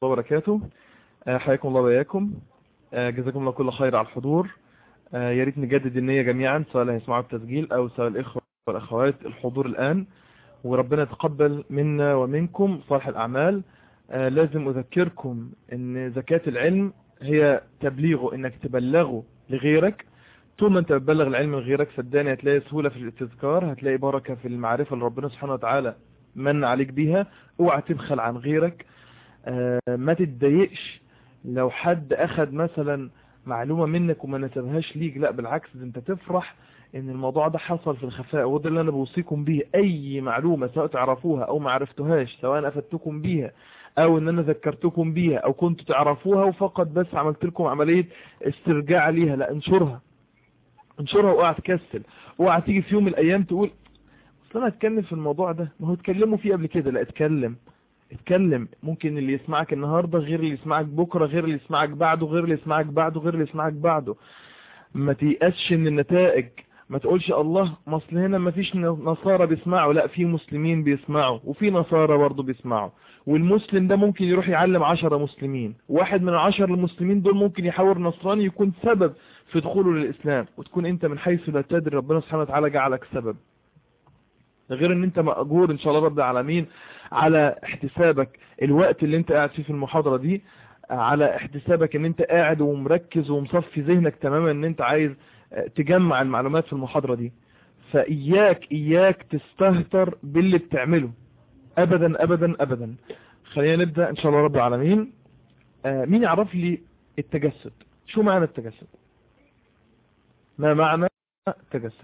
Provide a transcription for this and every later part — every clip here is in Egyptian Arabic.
وبركاته آه، حياكم الله وإياكم آه، جزاكم الله كل خير على الحضور آه، يا ريت نجدد النية جميعا سواء اللي هيسمعوا التسجيل أو سواء الإخوة والأخوات الحضور الآن وربنا يتقبل منا ومنكم صالح الأعمال لازم أذكركم أن زكاة العلم هي تبليغه أنك تبلغه لغيرك طول ما انت بتبلغ العلم لغيرك صدقني هتلاقي سهولة في الاستذكار هتلاقي بركة في المعرفة اللي ربنا سبحانه وتعالى من عليك بيها اوعى تبخل عن غيرك ما تتضايقش لو حد اخد مثلا معلومة منك وما نسبهاش ليك لا بالعكس انت تفرح ان الموضوع ده حصل في الخفاء وده اللي انا بوصيكم به اي معلومة سواء تعرفوها او ما عرفتوهاش سواء افدتكم بيها او ان انا ذكرتكم بيها او كنتوا تعرفوها وفقط بس عملت لكم عملية استرجاع ليها لا انشرها انشرها واوعى تكسل اوعى تيجي في يوم من الايام تقول اصل انا اتكلم في الموضوع ده ما هو اتكلموا فيه قبل كده لا اتكلم اتكلم ممكن اللي يسمعك النهاردة غير اللي يسمعك بكرة غير اللي يسمعك بعده غير اللي يسمعك بعده غير اللي يسمعك بعده ما تيأسش من النتائج ما تقولش الله مصل هنا ما فيش نصارى بيسمعوا لا في مسلمين بيسمعوا وفي نصارى برضه بيسمعوا والمسلم ده ممكن يروح يعلم عشرة مسلمين واحد من العشر المسلمين دول ممكن يحاور نصراني يكون سبب في دخوله للإسلام وتكون انت من حيث لا تدري ربنا سبحانه وتعالى جعلك سبب غير ان انت مأجور ان شاء الله رب العالمين على احتسابك الوقت اللي انت قاعد فيه في المحاضرة دي على احتسابك ان انت قاعد ومركز ومصفي ذهنك تماما ان انت عايز تجمع المعلومات في المحاضرة دي فإياك إياك تستهتر باللي بتعمله أبدا أبدا أبدا خلينا نبدأ إن شاء الله رب العالمين آه مين يعرف لي التجسد شو معنى التجسد ما معنى التجسد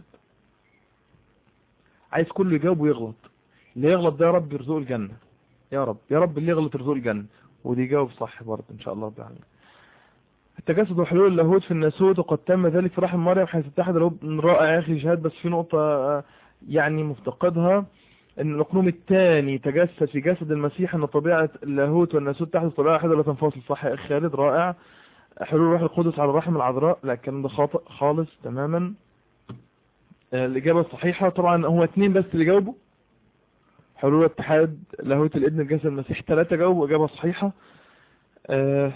عايز كله يجاوب ويغلط اللي يغلط ده يا رب يرزقه الجنة يا رب يا رب اللي يغلط يرزقه الجنة ودي يجاوب صح برضه ان شاء الله رب العالمين التجسد وحلول اللاهوت في الناسوت وقد تم ذلك في رحم مريم حيث اتحد الابن رائع يا اخي جهاد بس في نقطة يعني مفتقدها ان الاقنوم الثاني تجسد في جسد المسيح ان طبيعة اللاهوت والناسوت تحدث طبيعة واحدة لا تنفصل صح يا اخي خالد رائع حلول روح القدس على الرحم العذراء لا الكلام ده خاطئ خالص تماما الإجابة الصحيحة طبعا هو اثنين بس اللي جاوبوا حلول اتحاد لاهوت الابن الجسد المسيح ثلاثة جاوبوا إجابة صحيحة آه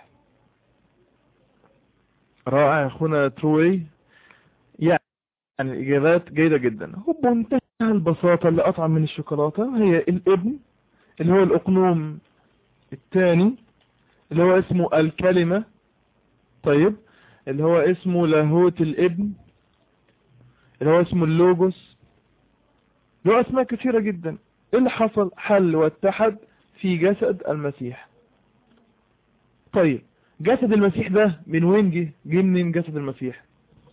رائع يا أخونا تروي يعني الإجابات جيدة جدا هو بمنتهى البساطة اللي أطعم من الشوكولاتة هي الابن اللي هو الأقنوم الثاني اللي هو اسمه الكلمة طيب اللي هو اسمه لاهوت الابن اللي هو اسمه اللوجوس له اسماء كثيرة جدا ايه اللي حصل حل واتحد في جسد المسيح طيب جسد المسيح ده من وين جه جه منين جسد المسيح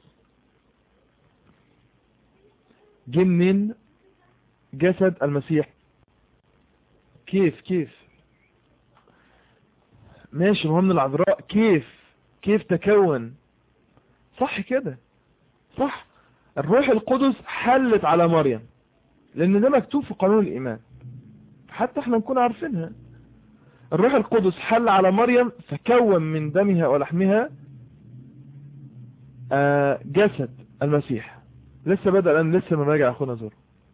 جه منين جسد المسيح كيف كيف ماشي ما هو من العذراء كيف كيف تكون صح كده صح الروح القدس حلت على مريم لان ده مكتوب في قانون الايمان حتى احنا نكون عارفينها الروح القدس حل على مريم فكون من دمها ولحمها جسد المسيح لسه بدأ الان لسه ما راجع اخونا زور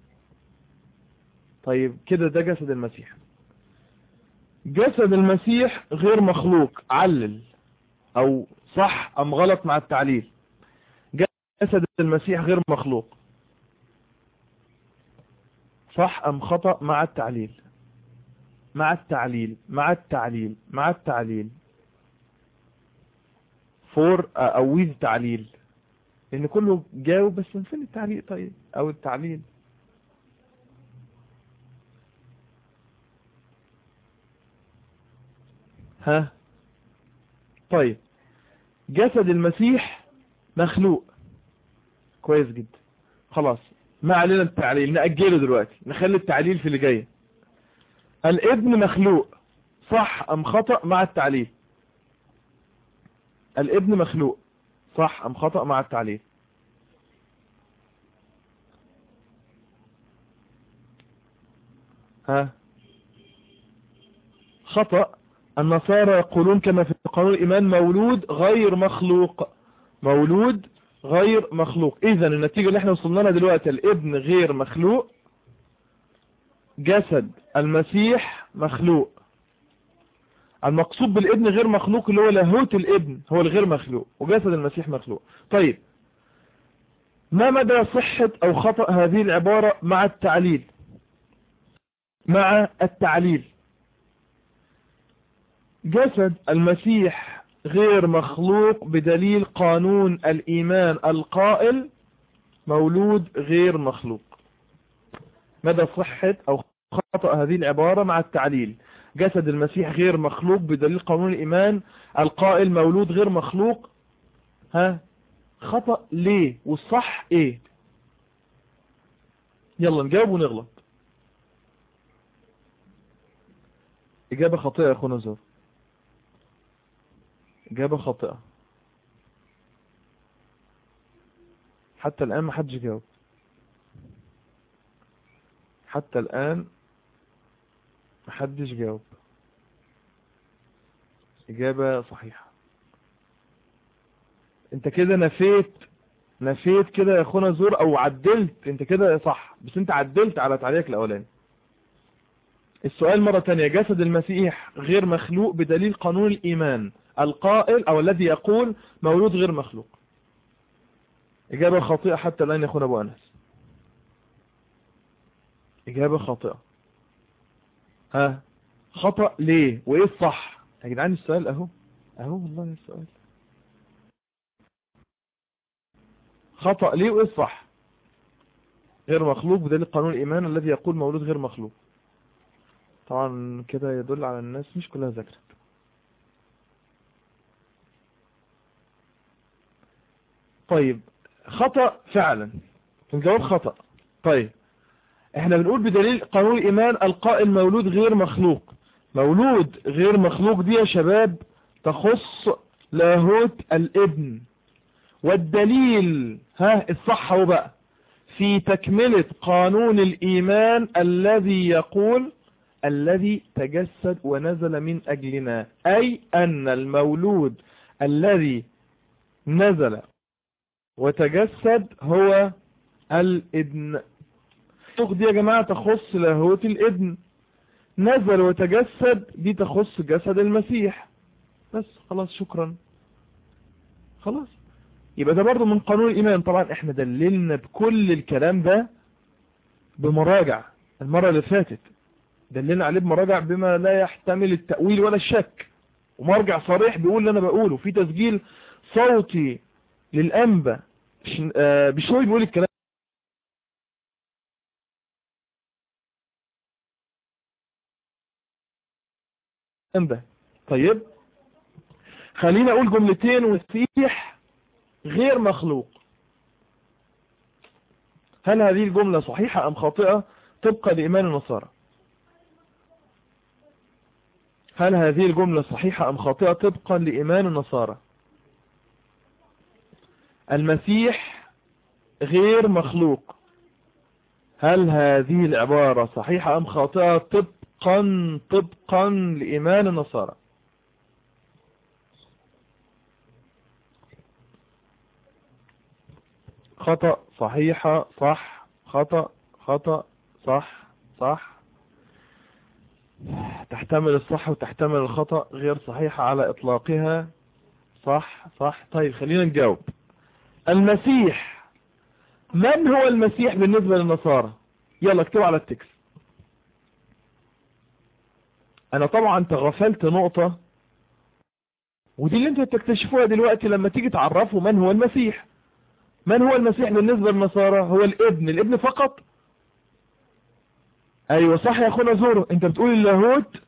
طيب كده ده جسد المسيح جسد المسيح غير مخلوق علل او صح ام غلط مع التعليل جسد المسيح غير مخلوق صح ام خطأ مع التعليل مع التعليل مع التعليل مع التعليل فور او ويز تعليل لان كله جاوب بس فين التعليل طيب او التعليل ها طيب جسد المسيح مخلوق كويس جدا خلاص ما علينا التعليل نأجله دلوقتي نخلي التعليل في اللي جاي الابن مخلوق صح ام خطأ مع التعليل الابن مخلوق صح ام خطأ مع التعليل ها خطأ النصارى يقولون كما في قانون الإيمان مولود غير مخلوق مولود غير مخلوق إذا النتيجة اللي احنا وصلنا لها دلوقتي الابن غير مخلوق جسد المسيح مخلوق المقصود بالابن غير مخلوق اللي هو لاهوت الابن هو الغير مخلوق وجسد المسيح مخلوق طيب ما مدى صحة او خطأ هذه العبارة مع التعليل مع التعليل جسد المسيح غير مخلوق بدليل قانون الإيمان القائل مولود غير مخلوق مدى صحة أو خطأ هذه العبارة مع التعليل جسد المسيح غير مخلوق بدليل قانون الإيمان القائل مولود غير مخلوق ها خطأ ليه والصح ايه يلا نجاوب ونغلط إجابة خاطئة يا أخونا زور إجابة خاطئة حتى الآن ما حدش جاوب حتى الآن ما حدش جاوب إجابة صحيحة انت كده نفيت نفيت كده يا اخونا زور او عدلت انت كده صح بس انت عدلت على تعليقك الاولاني السؤال مرة تانية جسد المسيح غير مخلوق بدليل قانون الإيمان القائل أو الذي يقول مولود غير مخلوق إجابة خاطئة حتى الآن يخون أبو أنس إجابة خاطئة ها خطأ ليه وإيه الصح يا جدعان السؤال أهو أهو والله السؤال خطأ ليه وإيه الصح غير مخلوق بدليل قانون الإيمان الذي يقول مولود غير مخلوق طبعا كده يدل على الناس مش كلها ذاكرت طيب خطأ فعلا الجواب خطأ طيب احنا بنقول بدليل قانون الإيمان القائل مولود غير مخلوق مولود غير مخلوق دي يا شباب تخص لاهوت الابن والدليل ها الصح هو بقى في تكملة قانون الإيمان الذي يقول الذي تجسد ونزل من أجلنا أي أن المولود الذي نزل وتجسد هو الابن دي يا جماعة تخص لاهوت الابن نزل وتجسد دي تخص جسد المسيح بس خلاص شكرا خلاص يبقى ده برضو من قانون الإيمان طبعا احنا دللنا بكل الكلام ده بمراجع المرة اللي فاتت دللنا عليه بمراجع بما لا يحتمل التأويل ولا الشك ومرجع صريح بيقول اللي انا بقوله في تسجيل صوتي للأنبا بشوي بيقول الكلام ده طيب خلينا اقول جملتين والسيح غير مخلوق هل هذه الجملة صحيحة ام خاطئة طبقا لإيمان النصارى هل هذه الجملة صحيحة أم خاطئة طبقا لإيمان النصارى المسيح غير مخلوق هل هذه العبارة صحيحة أم خاطئة طبقا طبقا لإيمان النصارى خطأ صحيحة صح خطأ خطأ صح صح تحتمل الصح وتحتمل الخطأ غير صحيحة على إطلاقها صح صح طيب خلينا نجاوب المسيح من هو المسيح بالنسبة للنصارى يلا اكتبوا على التكست انا طبعا تغفلت نقطة ودي اللي انتوا تكتشفوها دلوقتي لما تيجي تعرفوا من هو المسيح من هو المسيح بالنسبة للنصارى هو الابن الابن فقط ايوه صح يا اخونا زورو انت بتقول اللاهوت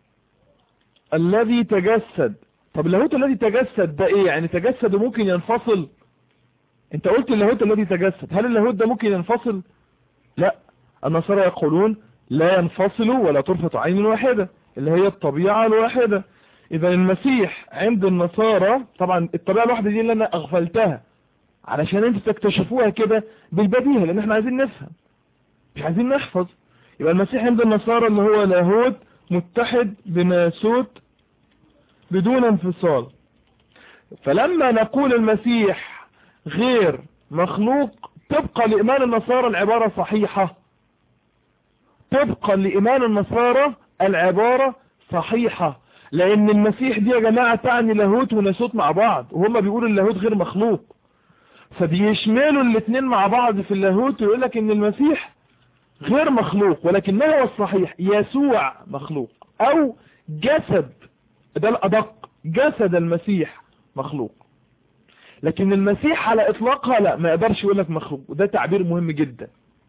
الذي تجسد طب اللاهوت الذي تجسد ده ايه يعني تجسد وممكن ينفصل انت قلت اللاهوت الذي تجسد هل اللاهوت ده ممكن ينفصل لا النصارى يقولون لا ينفصل ولا ترفط عين واحدة اللي هي الطبيعة الواحدة اذا المسيح عند النصارى طبعا الطبيعة الواحدة دي اللي انا اغفلتها علشان انتوا تكتشفوها كده بالبديهة لان احنا عايزين نفهم مش عايزين نحفظ يبقى المسيح عند النصارى اللي هو لاهوت متحد بناسوت بدون انفصال فلما نقول المسيح غير مخلوق طبقا لإيمان النصارى العبارة صحيحة طبقا لإيمان النصارى العبارة صحيحة لان المسيح دي يا جماعة تعني لاهوت وناسوت مع بعض وهم بيقولوا اللاهوت غير مخلوق فبيشملوا الاثنين مع بعض في اللاهوت ويقول لك ان المسيح غير مخلوق ولكن ما هو الصحيح يسوع مخلوق او جسد ده الادق جسد المسيح مخلوق لكن المسيح على اطلاقها لا ما يقدرش يقول لك مخلوق وده تعبير مهم جدا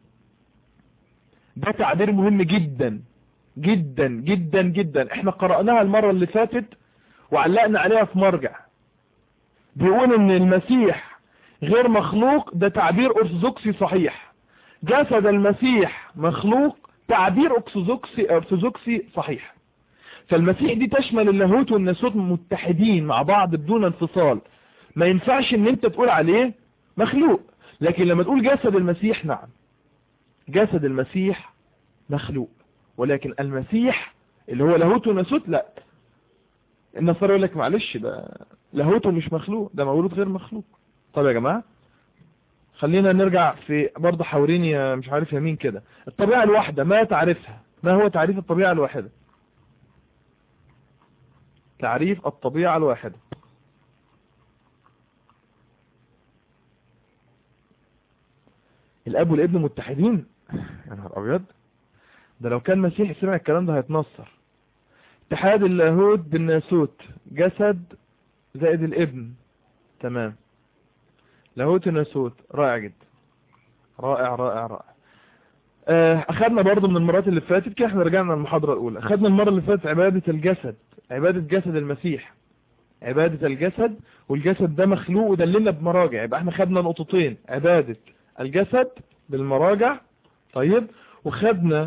ده تعبير مهم جدا جدا جدا جدا احنا قرأناها المرة اللي فاتت وعلقنا عليها في مرجع بيقول ان المسيح غير مخلوق ده تعبير ارثوذكسي صحيح جسد المسيح مخلوق تعبير ارثوذكسي ارثوذكسي صحيح فالمسيح دي تشمل اللاهوت والناسوت متحدين مع بعض بدون انفصال ما ينفعش ان انت تقول عليه مخلوق لكن لما تقول جسد المسيح نعم جسد المسيح مخلوق ولكن المسيح اللي هو لاهوت وناسوت لا النصارى يقول لك معلش ده لاهوته مش مخلوق ده مولود غير مخلوق طب يا جماعة خلينا نرجع في برضه حاورين يا مش عارف يمين كده الطبيعة الواحدة ما تعرفها ما هو تعريف الطبيعة الواحدة تعريف الطبيعة الواحدة الاب والابن متحدين يا نهار ابيض ده لو كان مسيح سمع الكلام ده هيتنصر اتحاد اللاهوت بالناسوت جسد زائد الابن تمام لاهوت الناسوت رائع جدا رائع رائع رائع اخذنا برضو من المرات اللي فاتت كده احنا رجعنا المحاضرة الاولى اخذنا المرة اللي فاتت عبادة الجسد عبادة جسد المسيح عبادة الجسد والجسد ده مخلوق ودللنا بمراجع يبقى احنا خدنا نقطتين عبادة الجسد بالمراجع طيب وخدنا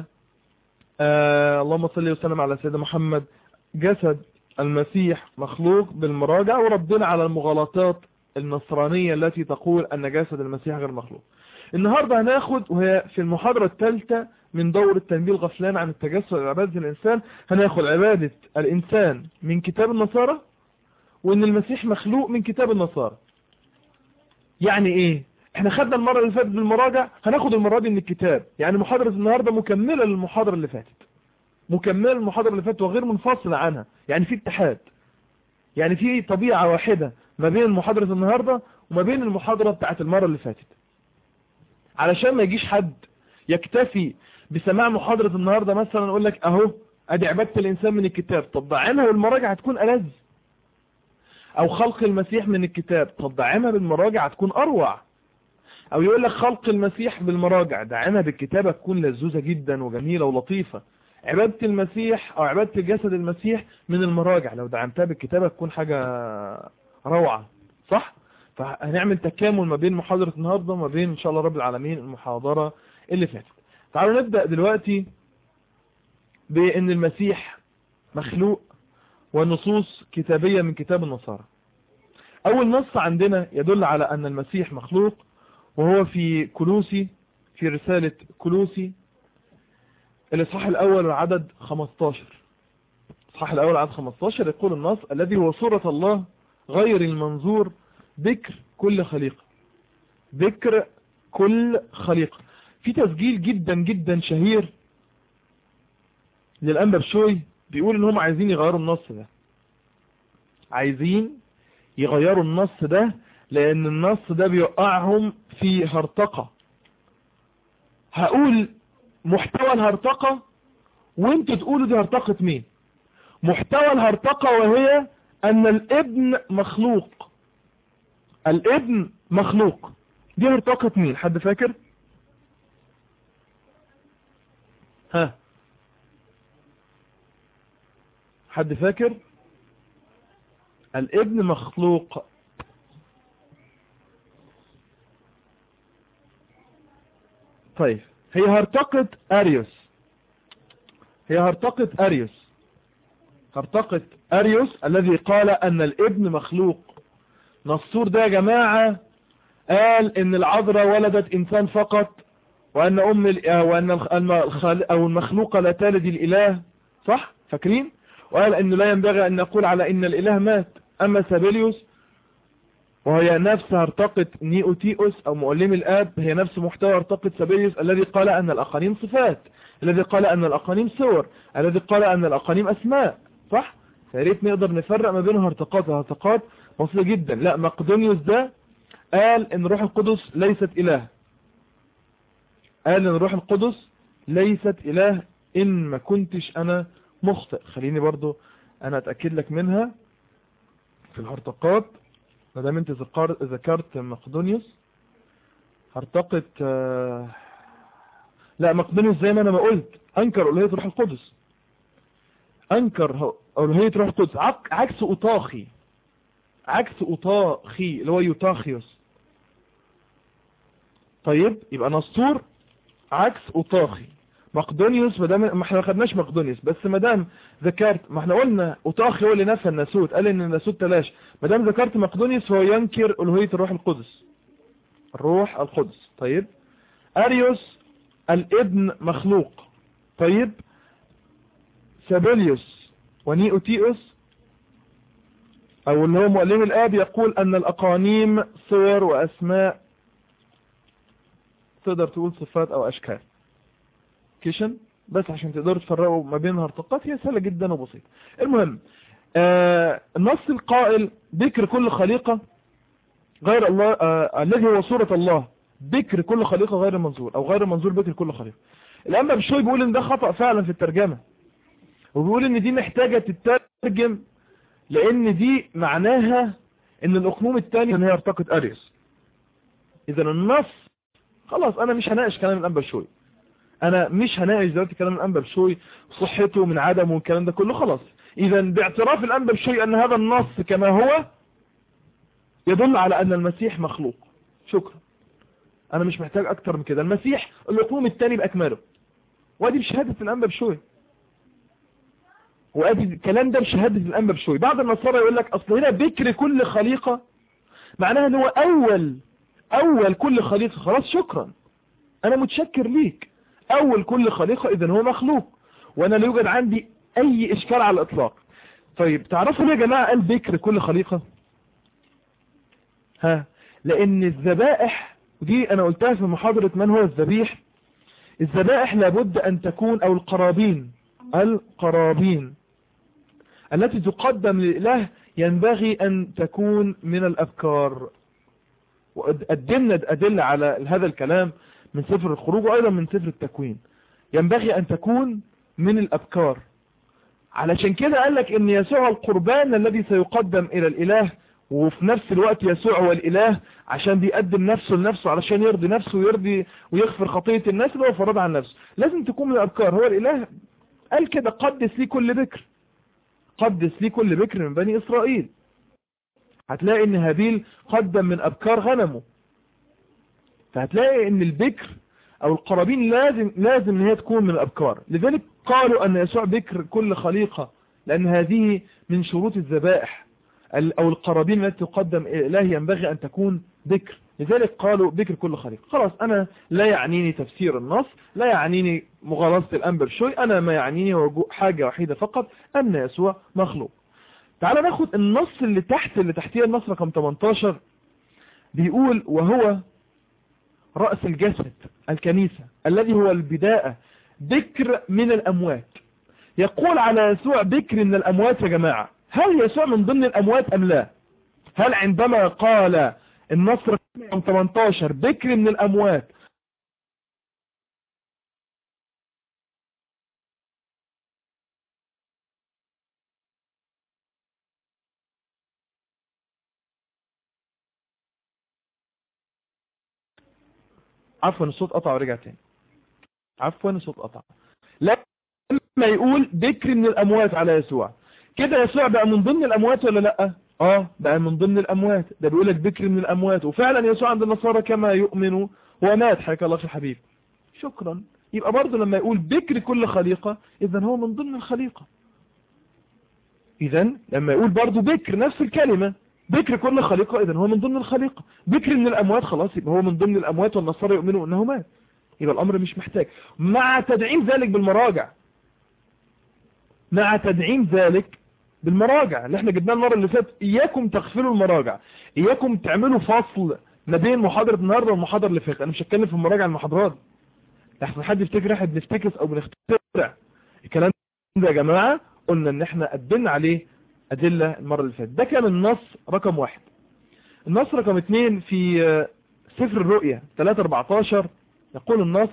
آه اللهم صل وسلم على سيدنا محمد جسد المسيح مخلوق بالمراجع وردنا على المغالطات النصرانية التي تقول أن جسد المسيح غير مخلوق النهاردة هناخد وهي في المحاضرة الثالثة من دور التنبيه الغفلان عن التجسد عبادة الإنسان هناخد عبادة الإنسان من كتاب النصارى وأن المسيح مخلوق من كتاب النصارى يعني إيه احنا خدنا المرة اللي فاتت بالمراجع هناخد المرة دي من الكتاب يعني محاضرة النهاردة مكملة للمحاضرة اللي فاتت مكملة للمحاضرة اللي فاتت وغير منفصلة عنها يعني في اتحاد يعني في طبيعة واحدة ما بين محاضرة النهاردة وما بين المحاضرة بتاعت المرة اللي فاتت علشان ما يجيش حد يكتفي بسماع محاضرة النهاردة مثلا يقول لك اهو ادي عبادة الانسان من الكتاب طب دعمها بالمراجع هتكون ألذ او خلق المسيح من الكتاب طب دعمها بالمراجع هتكون اروع او يقول لك خلق المسيح بالمراجع دعمها بالكتابة تكون لذوذة جدا وجميلة ولطيفة عبادة المسيح او عبادة جسد المسيح من المراجع لو دعمتها بالكتابة تكون حاجة روعة صح فهنعمل تكامل ما بين محاضرة النهاردة وما بين ان شاء الله رب العالمين المحاضرة اللي فاتت تعالوا نبدأ دلوقتي بان المسيح مخلوق ونصوص كتابية من كتاب النصارى اول نص عندنا يدل على ان المسيح مخلوق وهو في كلوسي في رسالة كلوسي الإصحاح الأول عدد 15 الإصحاح الأول عدد 15 يقول النص الذي هو صورة الله غير المنظور ذكر كل خليقة ذكر كل خليقة في تسجيل جدا جدا شهير للأنبا بشوي بيقول ان هم عايزين يغيروا النص ده عايزين يغيروا النص ده لان النص ده بيوقعهم في هرطقة هقول محتوى الهرطقة وانتوا تقولوا دي هرطقة مين محتوى الهرطقة وهي ان الابن مخلوق الابن مخلوق دي هرطقة مين حد فاكر ها حد فاكر الابن مخلوق طيب هي هرطقة أريوس هي هرطقة أريوس هرطقة أريوس الذي قال أن الابن مخلوق نصور ده يا جماعة قال ان العذراء ولدت انسان فقط وان ام وان او المخلوقة لا تلد الاله صح فاكرين وقال انه لا ينبغي ان نقول على ان الاله مات اما سابيليوس وهي نفس هرطقة نيوتيوس او مؤلم الاب هي نفس محتوى هرطقة سابيليوس الذي قال ان الاقانيم صفات الذي قال ان الاقانيم صور الذي قال ان الاقانيم اسماء صح فيا ريت نقدر نفرق ما بين هرطقات وهرطقات بسيطة جدا لا مقدونيوس ده قال ان روح القدس ليست اله قال ان روح القدس ليست اله ان ما كنتش انا مخطئ خليني برضو انا اتأكد لك منها في الهرطقات ما دام انت ذكرت مقدونيوس هرطقة آه لا مقدونيوس زي ما انا ما قلت انكر الوهية روح القدس انكر الوهية روح القدس عكس اوطاخي عكس اوطاخي اللي هو يوتاخيوس طيب يبقى نسطور عكس اوطاخي مقدونيوس ما دام ما احنا ما خدناش مقدونيوس بس ما دام ذكرت ما احنا قلنا اوطاخي هو اللي نفى الناسوت قال ان الناسوت تلاش ما دام ذكرت مقدونيوس فهو ينكر الوهية الروح القدس الروح القدس طيب اريوس الابن مخلوق طيب سابيليوس ونيوتيوس او اللي هو مؤلم الاب يقول ان الاقانيم صور واسماء تقدر تقول صفات او اشكال كيشن بس عشان تقدروا تفرقوا ما بين هرطقات هي سهله جدا وبسيطه المهم آه النص القائل ذكر كل خليقه غير الله آه الذي هو صوره الله ذكر كل خليقه غير منظور او غير منظور ذكر كل خليقه الانبا بشوي بيقول ان ده خطأ فعلا في الترجمه وبيقول ان دي محتاجه تترجم لان دي معناها ان الاقنوم الثاني ان هي ارتقت اريس اذا النص خلاص انا مش هناقش كلام الانبا بشوي انا مش هناقش دلوقتي كلام الانبا بشوي صحته من عدمه والكلام ده كله خلاص اذا باعتراف الانبا بشوي ان هذا النص كما هو يدل على ان المسيح مخلوق شكرا انا مش محتاج اكتر من كده المسيح الاقنوم الثاني باكمله وادي بشهادة الانبا بشوي وادي الكلام ده بشهادة الانبا بشوي بعض النصارى يقول لك اصل هنا بكر كل خليقة معناها ان هو اول اول كل خليقة خلاص شكرا انا متشكر ليك اول كل خليقة اذا هو مخلوق وانا لا يوجد عندي اي اشكال على الاطلاق طيب تعرفوا ليه يا جماعة قال بكر كل خليقة ها لان الذبائح ودي انا قلتها في محاضرة من هو الذبيح الذبائح لابد ان تكون او القرابين القرابين التي تقدم لله ينبغي ان تكون من الابكار وقدمنا ادلة على هذا الكلام من سفر الخروج وايضا من سفر التكوين ينبغي ان تكون من الابكار علشان كده قال لك ان يسوع القربان الذي سيقدم الى الاله وفي نفس الوقت يسوع هو الاله عشان بيقدم نفسه لنفسه علشان يرضي نفسه ويرضي ويغفر خطية الناس اللي هو فرض عن نفسه لازم تكون من الابكار هو الاله قال كده قدس لي كل بكر قدس لي كل بكر من بني اسرائيل هتلاقي ان هابيل قدم من ابكار غنمه فهتلاقي ان البكر او القرابين لازم لازم ان هي تكون من الابكار لذلك قالوا ان يسوع بكر كل خليقة لان هذه من شروط الذبائح او القرابين التي تقدم الله ينبغي ان تكون بكر لذلك قالوا بكر كل خليقة خلاص انا لا يعنيني تفسير النص لا يعنيني مغالطة الانبر شوي انا ما يعنيني حاجة وحيدة فقط ان يسوع مخلوق تعال ناخد النص اللي تحت اللي تحتيه النص رقم 18 بيقول وهو رأس الجسد الكنيسة الذي هو البداية بكر من الأموات يقول على يسوع بكر من الأموات يا جماعة هل يسوع من ضمن الأموات أم لا هل عندما قال النصر 18 بكر من الأموات عفوا الصوت قطع ورجع تاني عفوا الصوت قطع لما يقول بكر من الأموات على يسوع كده يسوع بقى من ضمن الأموات ولا لأ اه بقى من ضمن الأموات ده بيقول لك بكر من الأموات وفعلا يسوع عند النصارى كما يؤمن ومات حياك الله في حبيب شكرا يبقى برضه لما يقول بكر كل خليقة إذا هو من ضمن الخليقة إذا لما يقول برضه بكر نفس الكلمة بكر كل خليقة إذا هو من ضمن الخليقة بكر من الأموات خلاص يبقى هو من ضمن الأموات والنصارى يؤمنوا أنه مات يبقى الأمر مش محتاج مع تدعيم ذلك بالمراجع مع تدعيم ذلك بالمراجع اللي احنا جبناه المرة اللي فاتت إياكم تغفلوا المراجع إياكم تعملوا فصل ما بين محاضرة النهاردة والمحاضرة اللي فاتت أنا مش هتكلم في المراجع المحاضرات لحسن حد يفتكر احنا بنفتكس أو بنخترع الكلام ده يا جماعة قلنا ان احنا قدمنا عليه أدلة المرة اللي فاتت ده كان النص رقم واحد النص رقم اثنين في سفر الرؤية 3-14 يقول النص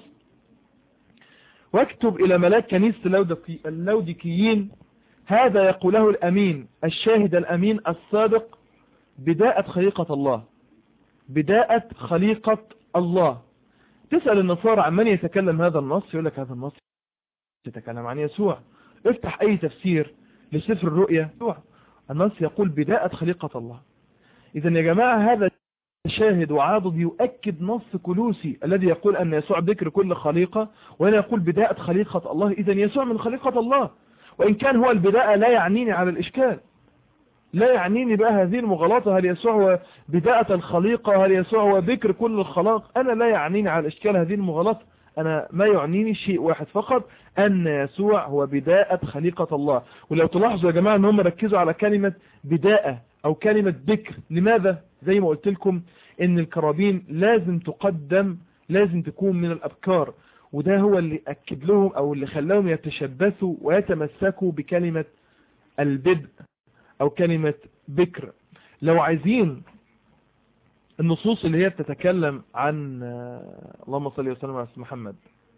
واكتب إلى ملاك كنيسة اللودكيين هذا يقوله الأمين الشاهد الأمين الصادق بداءة خليقة الله بداءة خليقة الله تسأل النصارى عن من يتكلم هذا النص يقول لك هذا النص يتكلم عن يسوع افتح أي تفسير لسفر الرؤية النص يقول بداءة خليقة الله إذا يا جماعة هذا شاهد وعاضد يؤكد نص كلوسي الذي يقول أن يسوع ذكر كل خليقة وهنا يقول بداءة خليقة الله إذا يسوع من خليقة الله وإن كان هو البداءة لا يعنيني على الإشكال لا يعنيني بقى هذه المغالطة هل يسوع هو بداءة الخليقة هل يسوع هو ذكر كل الخلاق أنا لا يعنيني على الإشكال هذه المغالطة أنا ما يعنيني شيء واحد فقط أن يسوع هو بداءة خليقة الله ولو تلاحظوا يا جماعة أن هم ركزوا على كلمة بداءة أو كلمة ذكر لماذا زي ما قلت لكم أن الكرابين لازم تقدم لازم تكون من الأبكار وده هو اللي أكد لهم أو اللي خلاهم يتشبثوا ويتمسكوا بكلمة البدء أو كلمة بكر لو عايزين النصوص اللي هي بتتكلم عن اللهم صل وسلم على محمد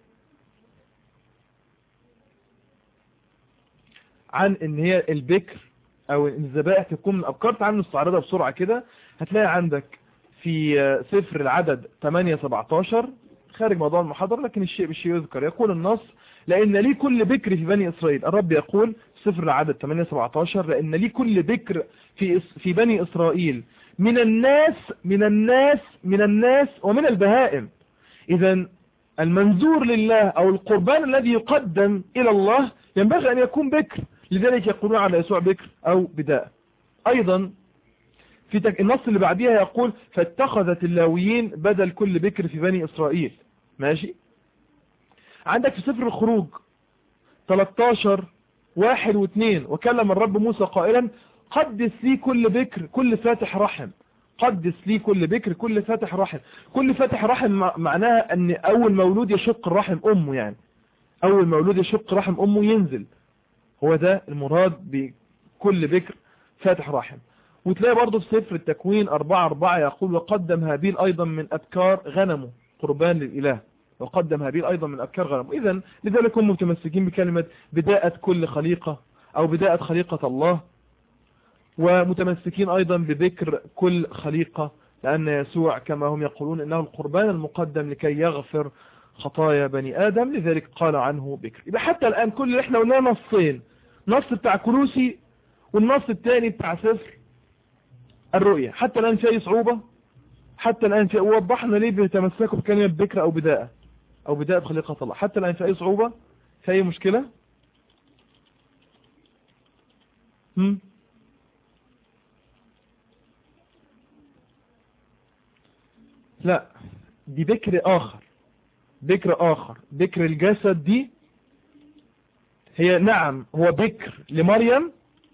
عن ان هي البكر او ان الذبائح تكون من ابكار تعال نستعرضها بسرعة كده هتلاقي عندك في سفر العدد 8 17 خارج موضوع المحاضرة لكن الشيء بالشيء يذكر يقول النص لأن لي كل بكر في بني إسرائيل الرب يقول سفر العدد 8 17 لأن لي كل بكر في في بني إسرائيل من الناس من الناس من الناس ومن البهائم إذا المنذور لله أو القربان الذي يقدم إلى الله ينبغي أن يكون بكر لذلك يقولون على يسوع بكر أو بداء أيضا في تك... النص اللي بعديها يقول فاتخذت اللاويين بدل كل بكر في بني إسرائيل ماشي عندك في سفر الخروج 13 واحد واثنين وكلم الرب موسى قائلا قدس لي كل بكر كل فاتح رحم قدس لي كل بكر كل فاتح رحم كل فاتح رحم معناها ان اول مولود يشق الرحم امه يعني اول مولود يشق رحم امه ينزل هو ده المراد بكل بكر فاتح رحم وتلاقي برضه في سفر التكوين أربعة أربعة يقول وقدم هابيل أيضا من أبكار غنمه قربان للإله وقدم هابيل أيضا من أبكار غنمه إذا لذلك هم متمسكين بكلمة بداية كل خليقة أو بداية خليقة الله ومتمسكين أيضا بذكر كل خليقة لأن يسوع كما هم يقولون إنه القربان المقدم لكي يغفر خطايا بني آدم لذلك قال عنه بكر يبقى حتى الآن كل اللي احنا قلناه نصين نص بتاع كروسي والنص الثاني بتاع سفر الرؤية حتى الآن في أي صعوبة حتى الآن في وضحنا ليه بيتمسكوا بكلمة بكرة أو بداءة أو بداءة خليقة الله حتى الآن في أي صعوبة في أي مشكلة هم؟ لا دي بكر آخر بكر آخر بكر الجسد دي هي نعم هو بكر لمريم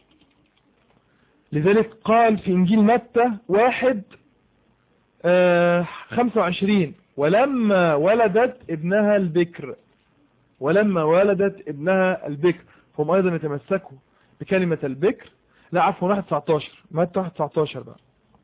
لذلك قال في إنجيل متى واحد آه خمسة وعشرين ولما ولدت ابنها البكر ولما ولدت ابنها البكر هم أيضا يتمسكوا بكلمة البكر لا عفوا واحد 19 متى واحد 19 بقى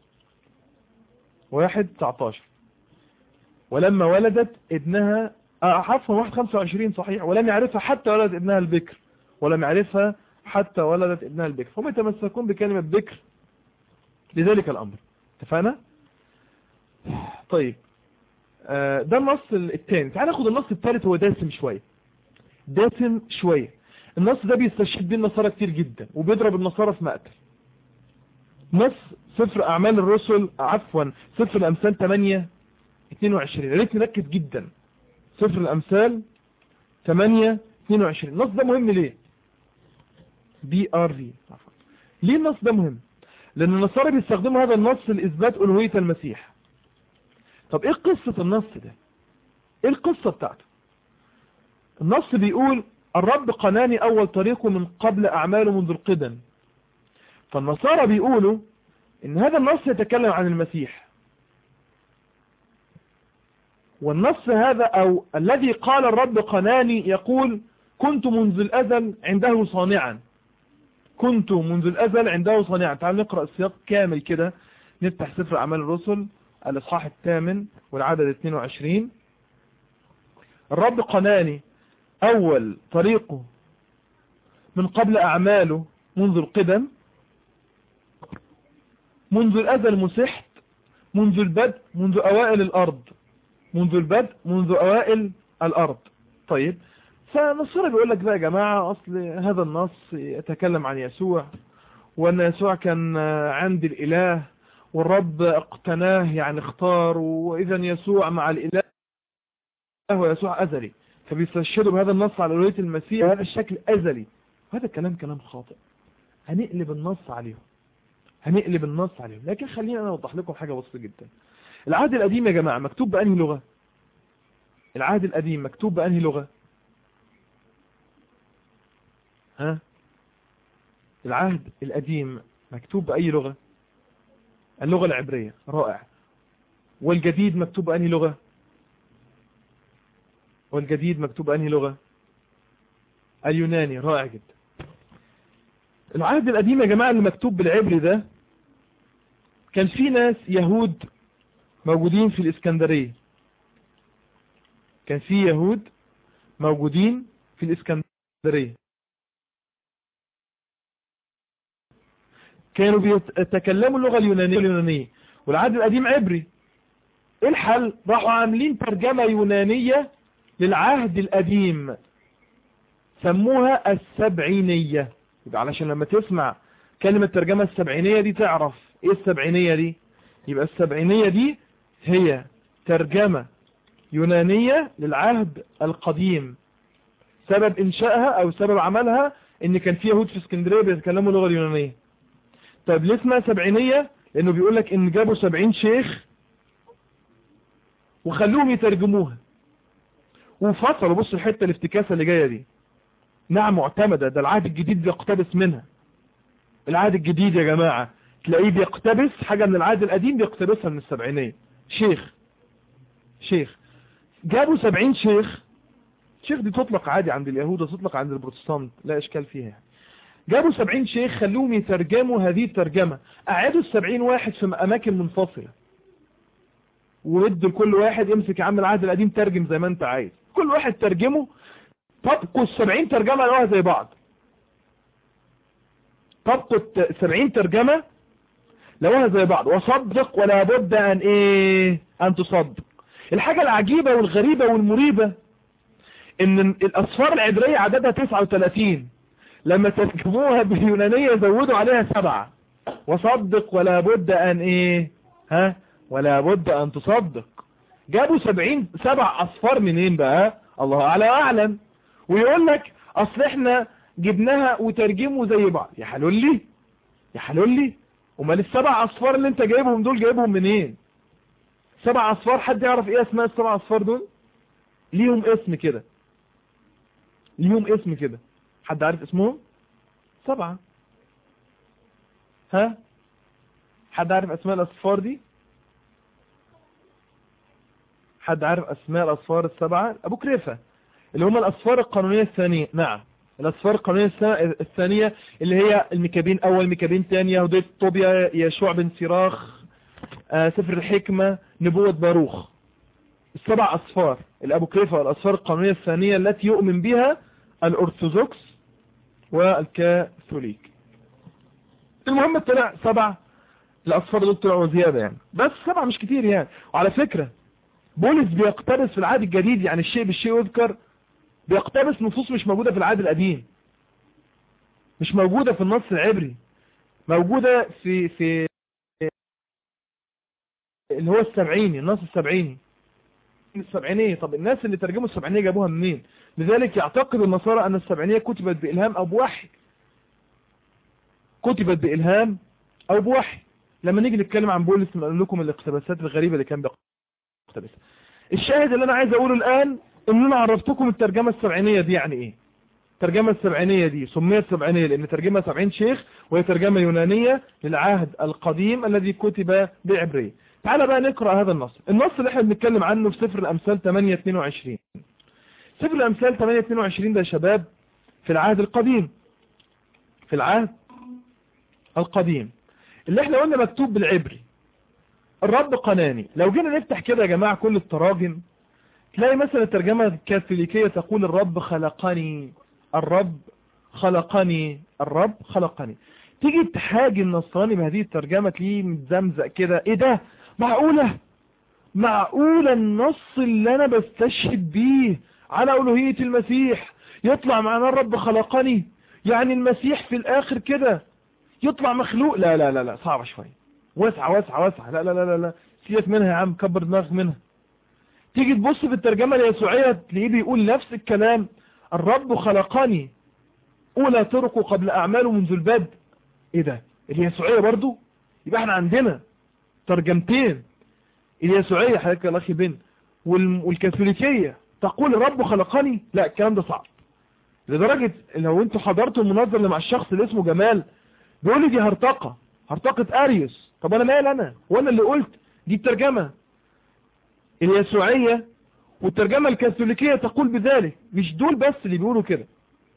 واحد 19 ولما ولدت ابنها عفوا واحد 25 صحيح ولم يعرفها حتى ولدت ابنها البكر ولم يعرفها حتى ولدت ابنها البكر هم يتمسكون بكلمة بكر لذلك الأمر اتفقنا طيب ده النص الثاني تعال ناخد النص الثالث هو داسم شوية داسم شوية النص ده بيستشهد بيه النصارى كتير جدا وبيضرب النصارى في مقتل نص سفر أعمال الرسل عفوا سفر الأمثال 8 22 يا ريت نركز جدا سفر الأمثال 8 22 النص ده مهم ليه بي ار في ليه النص ده مهم لان النصارى بيستخدموا هذا النص لاثبات الوهيه المسيح طب ايه قصة النص ده ايه القصة بتاعته النص بيقول الرب قناني اول طريقه من قبل اعماله منذ القدم فالنصارى بيقولوا ان هذا النص يتكلم عن المسيح والنص هذا او الذي قال الرب قناني يقول كنت منذ الازل عنده صانعا كنت منذ الأزل عنده صانعا تعالوا نقرأ السياق كامل كده نفتح سفر أعمال الرسل الإصحاح الثامن والعدد 22 الرب قناني أول طريقه من قبل أعماله منذ القدم منذ الأزل مسحت منذ البدء منذ أوائل الأرض منذ البدء منذ أوائل الأرض طيب فنصر بيقول لك بقى يا جماعة أصل هذا النص يتكلم عن يسوع وأن يسوع كان عند الإله والرب اقتناه يعني اختار وإذا يسوع مع الإله ويسوع أزلي فبيستشهدوا بهذا النص على ألوهية المسيح وهذا الشكل أزلي وهذا الكلام كلام خاطئ هنقلب النص عليهم هنقلب النص عليهم لكن خلينا أنا أوضح لكم حاجة بسيطة جدا العهد القديم يا جماعة مكتوب بأنهي لغة العهد القديم مكتوب بأنهي لغة ها العهد القديم مكتوب بأي لغة اللغة العبرية رائع والجديد مكتوب بأنهي لغة والجديد مكتوب بأنهي لغة اليوناني رائع جدا العهد القديم يا جماعة اللي مكتوب بالعبري ده كان في ناس يهود موجودين في الإسكندرية كان في يهود موجودين في الإسكندرية كانوا بيتكلموا اللغة اليونانية اليونانية والعهد القديم عبري ايه الحل راحوا عاملين ترجمة يونانية للعهد القديم سموها السبعينية يبقى علشان لما تسمع كلمة ترجمة السبعينية دي تعرف ايه السبعينية دي يبقى السبعينية دي هي ترجمة يونانية للعهد القديم سبب انشائها او سبب عملها ان كان في يهود في اسكندرية بيتكلموا اللغة اليونانية طيب ليه اسمها سبعينية لانه بيقول لك ان جابوا سبعين شيخ وخلوهم يترجموها وفصلوا بص الحتة الافتكاسة اللي جاية دي نعم معتمدة ده العهد الجديد بيقتبس منها العهد الجديد يا جماعة تلاقيه بيقتبس حاجة من العهد القديم بيقتبسها من السبعينية شيخ شيخ جابوا سبعين شيخ شيخ دي تطلق عادي عند اليهود وتطلق عند البروتستانت لا اشكال فيها يعني. جابوا سبعين شيخ خلوهم يترجموا هذه الترجمة قعدوا السبعين واحد في اماكن منفصلة وادوا لكل واحد امسك يا عم العهد القديم ترجم زي ما انت عايز كل واحد ترجمه طبقوا السبعين ترجمة لقوها زي بعض طبقوا السبعين ترجمة لقوها زي بعض وصدق ولا بد ان ايه ان تصدق الحاجة العجيبة والغريبة والمريبة ان الاصفار العبرية عددها 39 لما ترجموها باليونانية زودوا عليها سبعة وصدق ولا بد ان ايه ها ولا بد ان تصدق جابوا سبعين سبع اصفار منين بقى الله اعلى اعلم ويقول لك اصل احنا جبناها وترجموا زي بعض يا حلول لي يا حلول لي امال السبع اصفار اللي انت جايبهم دول جايبهم منين سبع اصفار حد يعرف ايه اسماء السبع اصفار دول ليهم اسم كده ليهم اسم كده حد عارف اسمهم سبعة ها حد عارف اسماء الاصفار دي حد عارف اسماء الاصفار السبعة ابو كريفة اللي هم الاصفار القانونية الثانية نعم الاصفار القانونية الثانية اللي هي الميكابين اول ميكابين ثاني يهودية طوبيا يشوع بن سراخ آه سفر الحكمة نبوة باروخ السبع اصفار الابو كريفة والاصفار القانونية الثانية التي يؤمن بها الارثوذكس والكاثوليك المهم طلع سبع الاصفار دول طلعوا زيادة يعني بس سبعة مش كتير يعني وعلى فكرة بولس بيقتبس في العهد الجديد يعني الشيء بالشيء يذكر بيقتبس نصوص مش موجودة في العهد القديم مش موجودة في النص العبري موجودة في في اللي هو السبعيني النص السبعيني السبعينية طب الناس اللي ترجموا السبعينية جابوها منين لذلك يعتقد النصارى أن السبعينية كتبت بإلهام أو بوحي كتبت بإلهام أو بوحي لما نيجي نتكلم عن بولس نقول لكم الاقتباسات الغريبة اللي كان بيقتبسها الشاهد اللي أنا عايز أقوله الآن إن أنا عرفتكم الترجمة السبعينية دي يعني إيه الترجمة السبعينية دي سميت سبعينية لأن ترجمة سبعين شيخ وهي ترجمة يونانية للعهد القديم الذي كتب بعبرية تعال بقى نقرأ هذا النص النص اللي احنا بنتكلم عنه في سفر الأمثال 8-22 سفر الأمثال 8-22 ده يا شباب في العهد القديم في العهد القديم اللي احنا قلنا مكتوب بالعبري الرب قناني لو جينا نفتح كده يا جماعة كل التراجم تلاقي مثلا الترجمة الكاثوليكية تقول الرب خلقني الرب خلقني الرب خلقني تيجي تحاجي النصراني بهذه الترجمة تلاقيه متزمزق كده ايه ده معقولة معقولة النص اللي انا بستشهد بيه على الوهية المسيح يطلع معنا الرب خلقني يعني المسيح في الاخر كده يطلع مخلوق لا لا لا لا صعبة شوية واسعة واسعة واسعة لا لا لا لا لا سيبك منها يا عم كبر دماغك منها تيجي تبص في الترجمة اليسوعية تلاقيه بيقول نفس الكلام الرب خلقني أولى طرقه قبل أعماله منذ البدء إيه ده اليسوعية برضو يبقى احنا عندنا ترجمتين اليسوعية حضرتك يا أخي بن والكاثوليكية تقول الرب خلقني لا الكلام ده صعب لدرجة لو انتوا حضرتوا المناظر اللي مع الشخص اللي اسمه جمال بيقول لي دي هرطقة هرطقة اريوس طب انا مال انا وانا اللي قلت دي الترجمة اليسوعية والترجمة الكاثوليكية تقول بذلك مش دول بس اللي بيقولوا كده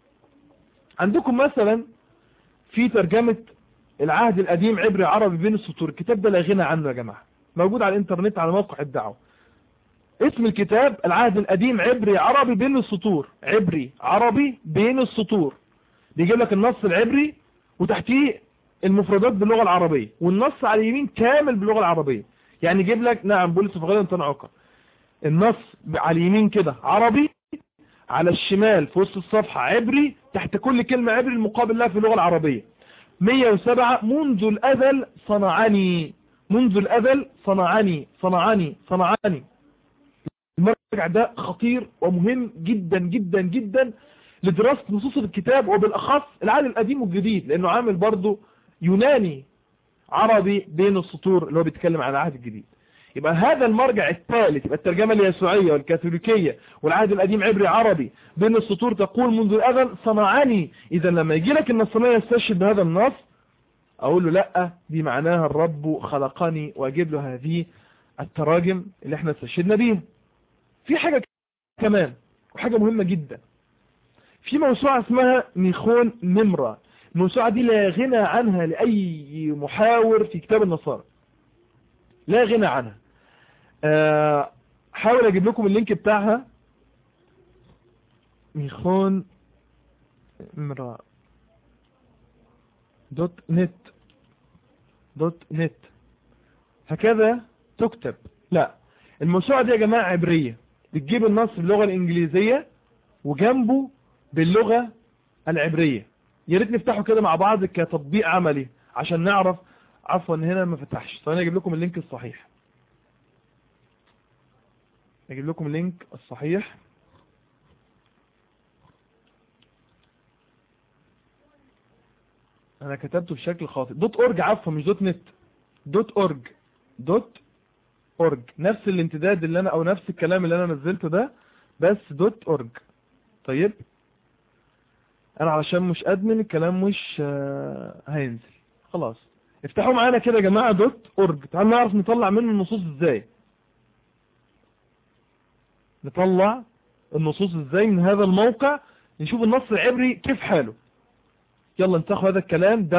عندكم مثلا في ترجمة العهد القديم عبري عربي بين السطور الكتاب ده لا غنى عنه يا جماعة موجود على الانترنت على موقع الدعوة اسم الكتاب العهد القديم عبري عربي بين السطور عبري عربي بين السطور بيجيب لك النص العبري وتحتيه المفردات باللغة العربية والنص على اليمين كامل باللغة العربية يعني يجيب لك نعم بولس في غير تنعقر النص على اليمين كده عربي على الشمال في وسط الصفحة عبري تحت كل كلمة عبري المقابل لها في اللغة العربية 107 منذ الأذل صنعني منذ الأذل صنعني صنعني صنعني المرجع ده خطير ومهم جدا جدا جدا لدراسة نصوص الكتاب وبالأخص العهد القديم والجديد لأنه عامل برضه يوناني عربي بين السطور اللي هو بيتكلم عن العهد الجديد يبقى هذا المرجع الثالث يبقى الترجمة اليسوعية والكاثوليكية والعهد القديم عبري عربي بين السطور تقول منذ الأذن صنعاني إذا لما يجي لك النصرانية يستشهد بهذا النص أقول له لا دي معناها الرب خلقني وأجيب له هذه التراجم اللي احنا استشهدنا بيها في حاجة كمان وحاجة مهمة جدا في موسوعة اسمها ميخون نمرة الموسوعة دي لا غنى عنها لأي محاور في كتاب النصارى لا غنى عنها أه حاول اجيب لكم اللينك بتاعها ميخون امرأ دوت نت دوت نت هكذا تكتب لا الموسوعة دي يا جماعة عبرية بتجيب النص باللغة الانجليزية وجنبه باللغة العبرية يا ريت نفتحه كده مع بعض كتطبيق عملي عشان نعرف عفوا هنا ما فتحش ثواني اجيب لكم اللينك الصحيح اجيب لكم اللينك الصحيح انا كتبته بشكل خاطئ دوت اورج عفوا مش دوت نت دوت اورج دوت اورج نفس الامتداد اللي انا او نفس الكلام اللي انا نزلته ده بس دوت اورج طيب انا علشان مش ادمن الكلام مش هينزل خلاص افتحوا معانا كده يا جماعة دوت اورج تعالوا نعرف نطلع منه النصوص ازاي نطلع النصوص ازاي من هذا الموقع نشوف النص العبري كيف حاله يلا انتخوا هذا الكلام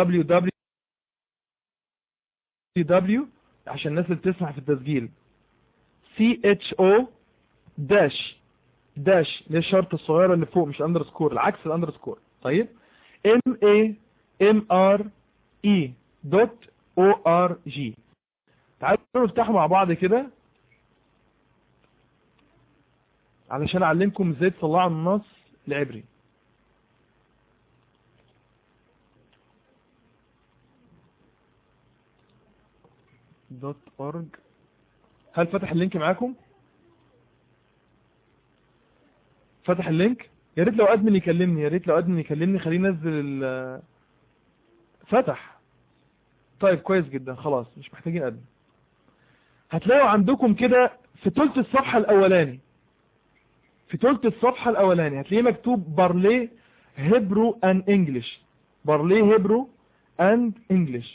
www عشان الناس اللي بتسمع في التسجيل cho داش داش اللي الشرط الصغيرة اللي فوق مش اندرسكور العكس الاندرسكور طيب m a m r e دوت او ار جي تعالوا نفتحوا مع بعض كده علشان اعلمكم ازاي تطلعوا النص العبري دوت اورج هل فتح اللينك معاكم فتح اللينك يا ريت لو ادمن يكلمني يا ريت لو ادمن يكلمني خليه ينزل فتح طيب كويس جدا خلاص مش محتاجين ادمن هتلاقوا عندكم كده في ثلث الصفحة الاولاني في ثلث الصفحة الاولاني هتلاقيه مكتوب بارلي هيبرو ان انجلش بارلي هيبرو اند انجلش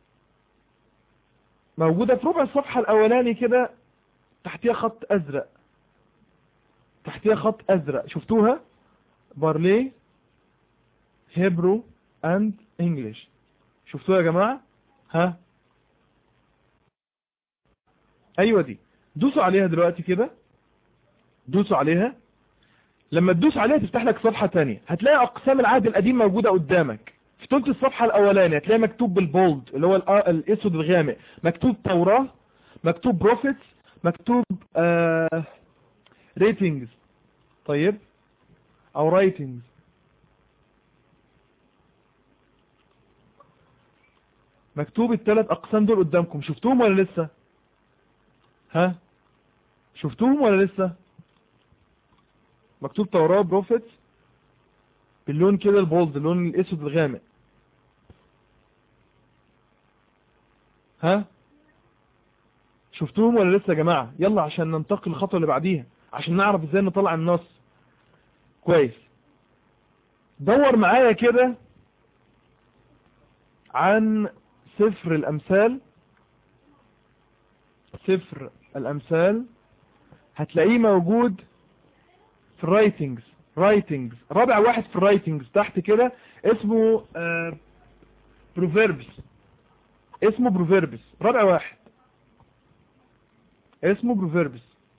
موجودة في ربع الصفحة الاولاني كده تحتيها خط ازرق تحتيها خط ازرق شفتوها بارلي هيبرو اند انجلش شفتوها يا جماعة ها ايوه دي دوسوا عليها دلوقتي كده دوسوا عليها لما تدوس عليها تفتح لك صفحة تانية هتلاقي اقسام العهد القديم موجودة قدامك في ثلث الصفحة الاولانية هتلاقي مكتوب بالبولد اللي هو الأ- الاسود الغامق مكتوب توراة مكتوب بروفيتس مكتوب آه ريتنجز طيب او رايتنجز مكتوب الثلاث اقسام دول قدامكم شفتوهم ولا لسه ها شفتوهم ولا لسه مكتوب توراة بروفيتس باللون كده البولد اللون الاسود الغامق ها شفتوهم ولا لسه يا جماعة يلا عشان ننتقل للخطوة اللي بعديها عشان نعرف ازاي نطلع النص كويس دور معايا كده عن سفر الامثال سفر الامثال هتلاقيه موجود في الرايتنجز رايتنجز رابع واحد في الرايتنجز تحت كده اسمه بروفيربس اسمه بروفيربس رابع واحد اسمه بروفيربس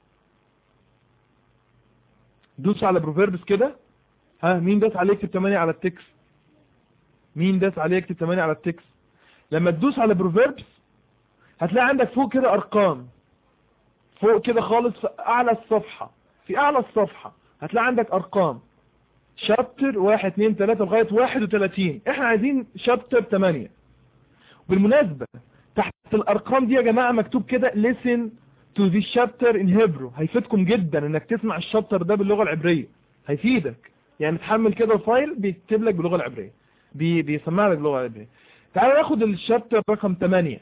دوس على بروفيربس كده ها مين داس عليه يكتب 8 على التكست مين داس عليه يكتب 8 على التكست لما تدوس على بروفيربس هتلاقي عندك فوق كده ارقام فوق كده خالص في اعلى الصفحة في اعلى الصفحة هتلاقي عندك ارقام شابتر 1 2 3 لغاية 31 احنا عايزين شابتر 8 بالمناسبة تحت الارقام دي يا جماعة مكتوب كده listen to this chapter in Hebrew هيفيدكم جدا انك تسمع الشابتر ده باللغة العبرية هيفيدك يعني تحمل كده الفايل بيكتب لك باللغة العبرية بي بيسمع لك باللغة العبرية تعالوا ناخد الشابتر رقم 8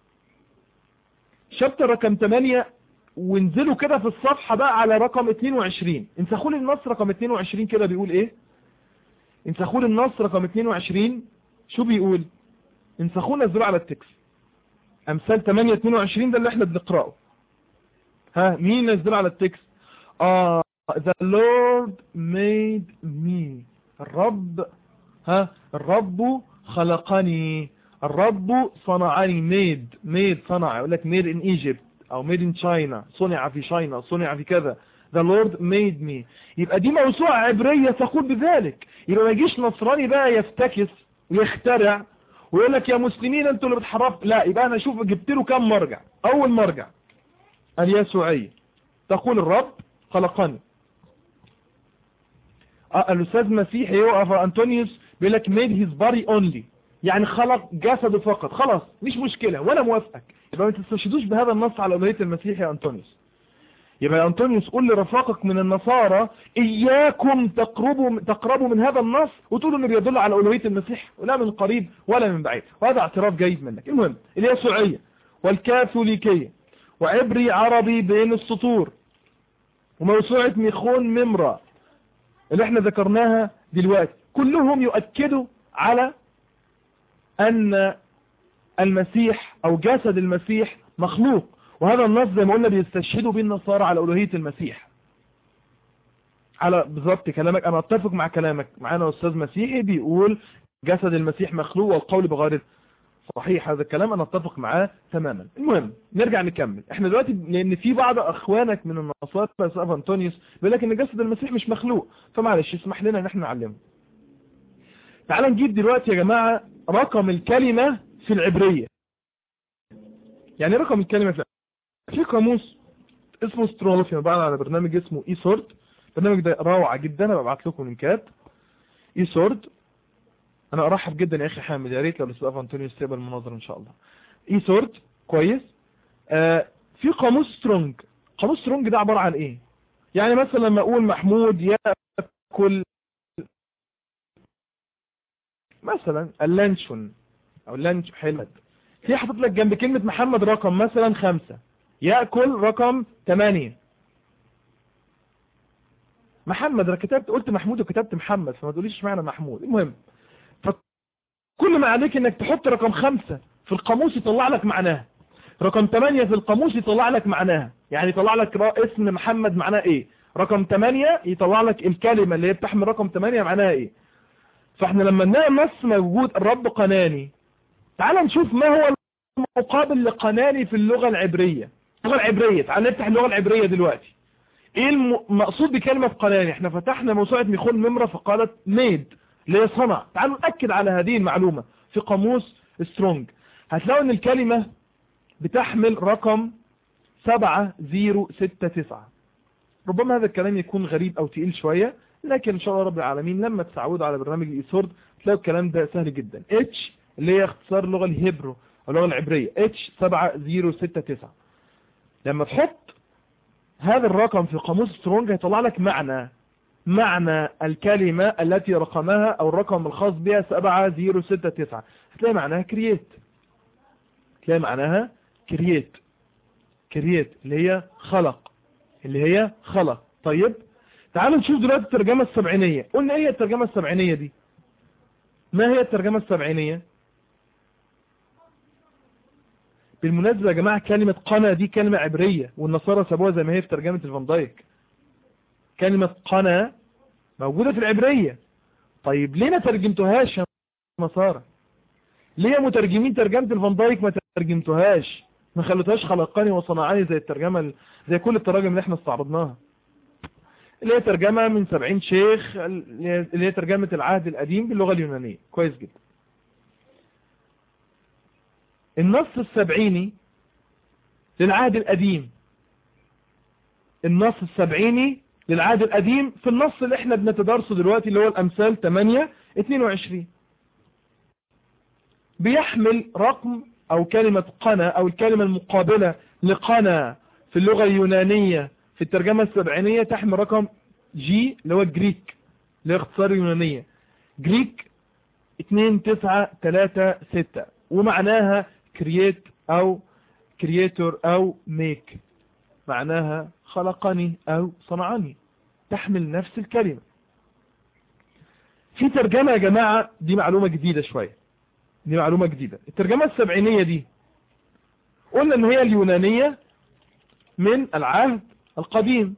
شابتر رقم 8 وانزلوا كده في الصفحة بقى على رقم 22 انسخوا لي النص رقم 22 كده بيقول ايه انسخوا لي النص رقم 22 شو بيقول انسخوه نزلوه على التكست امثال 8 22 ده اللي احنا بنقراه ها مين نزله على التكست اه the Lord made me الرب ها الرب خلقني الرب صنعني made made صنع يقول لك made in Egypt او made in China صنع في شاينا صنع في كذا the Lord made me يبقى دي موسوعة عبرية تقول بذلك يبقى ما يجيش نصراني بقى يفتكس ويخترع ويقول لك يا مسلمين انتوا اللي بتحرفوا لا يبقى انا اشوف جبت له كم مرجع اول مرجع اليسوعية تقول الرب خلقني آه الاستاذ مسيحي يقف انطونيوس بيقول لك made his body only يعني خلق جسده فقط خلاص مش مشكلة وانا موافقك يبقى ما تستشهدوش بهذا النص على أولوية المسيح يا أنطونيوس يبقى يا أنطونيوس قول لرفاقك من النصارى إياكم تقربوا تقربوا من هذا النص وتقولوا إنه بيدل على أولوية المسيح ولا من قريب ولا من بعيد وهذا اعتراف جيد منك المهم اليسوعية والكاثوليكية وعبري عربي بين السطور وموسوعة ميخون ممرة اللي احنا ذكرناها دلوقتي كلهم يؤكدوا على أن المسيح او جسد المسيح مخلوق وهذا النص زي ما قلنا بيستشهدوا به النصارى على الوهية المسيح على بالظبط كلامك انا اتفق مع كلامك معانا استاذ مسيحي بيقول جسد المسيح مخلوق والقول بغير صحيح هذا الكلام انا اتفق معاه تماما المهم نرجع نكمل احنا دلوقتي لان في بعض اخوانك من النصارى سقف انطونيوس بيقول لك ان جسد المسيح مش مخلوق فمعلش اسمح لنا ان احنا نعلمه تعال نجيب دلوقتي يا جماعة رقم الكلمة في العبرية يعني رقم الكلمة في في قاموس اسمه سترولوفي بقى على برنامج اسمه اي سورد البرنامج ده روعة جدا انا ببعت لكم لينكات اي سورد انا ارحب جدا يا اخي حامد يا ريت لو الاستاذ انطونيو يستقبل المناظره ان شاء الله اي سورد كويس آه في قاموس سترونج قاموس سترونج ده عبارة عن ايه يعني مثلا لما اقول محمود ياكل مثلا اللانشون او اللانش حلت في حاطط لك جنب كلمة محمد رقم مثلا خمسة يأكل رقم ثمانية محمد انا كتبت قلت محمود وكتبت محمد فما تقوليش اشمعنى محمود المهم فكل ما عليك انك تحط رقم خمسة في القاموس يطلع لك معناها رقم ثمانية في القاموس يطلع لك معناها يعني يطلع لك اسم محمد معناه ايه رقم ثمانية يطلع لك الكلمة اللي هي بتحمل رقم ثمانية معناها ايه فاحنا لما نلاقي نص موجود الرب قناني تعال نشوف ما هو المقابل لقناني في اللغة العبرية اللغة العبرية تعال نفتح اللغة العبرية دلوقتي ايه المقصود بكلمة قناني احنا فتحنا موسوعة ميخون ممرة فقالت ميد اللي هي صنع تعالوا نأكد على هذه المعلومة في قاموس سترونج هتلاقوا ان الكلمة بتحمل رقم 7069 ربما هذا الكلام يكون غريب او تقيل شوية لكن ان شاء الله رب العالمين لما تسعودوا على برنامج الايسورد تلاقوا الكلام ده سهل جدا اتش اللي هي اختصار اللغة الهبرو اللغة العبرية اتش 7069 لما تحط هذا الرقم في قاموس سترونج هيطلع لك معنى معنى الكلمة التي رقمها او الرقم الخاص بها 7069 هتلاقي معناها كرييت هتلاقي معناها كرييت كرييت اللي هي خلق اللي هي خلق طيب تعالوا نشوف دلوقتي الترجمة السبعينية قلنا ايه الترجمة السبعينية دي ما هي الترجمة السبعينية بالمناسبة يا جماعة كلمة قنا دي كلمة عبرية والنصارى سابوها زي ما هي في ترجمة الفان دايك كلمة قنا موجودة في العبرية طيب ليه ما ترجمتوهاش يا نصارى ليه مترجمين ترجمة الفان دايك ما ترجمتوهاش ما خلتهاش خلقاني وصنعاني زي الترجمة زي كل التراجم اللي احنا استعرضناها اللي هي ترجمة من سبعين شيخ اللي هي ترجمة العهد القديم باللغة اليونانية كويس جدا النص السبعيني للعهد القديم النص السبعيني للعهد القديم في النص اللي احنا بنتدرسه دلوقتي اللي هو الامثال 8 22 بيحمل رقم او كلمة قنا او الكلمة المقابلة لقنا في اللغة اليونانية في الترجمة السبعينية تحمل رقم جي اللي هو جريك اللي هو اختصار يونانية جريك 2936 ومعناها كرييت او كرييتور او ميك معناها خلقني او صنعني تحمل نفس الكلمة في ترجمة يا جماعة دي معلومة جديدة شوية دي معلومة جديدة الترجمة السبعينية دي قلنا ان هي اليونانية من العهد القديم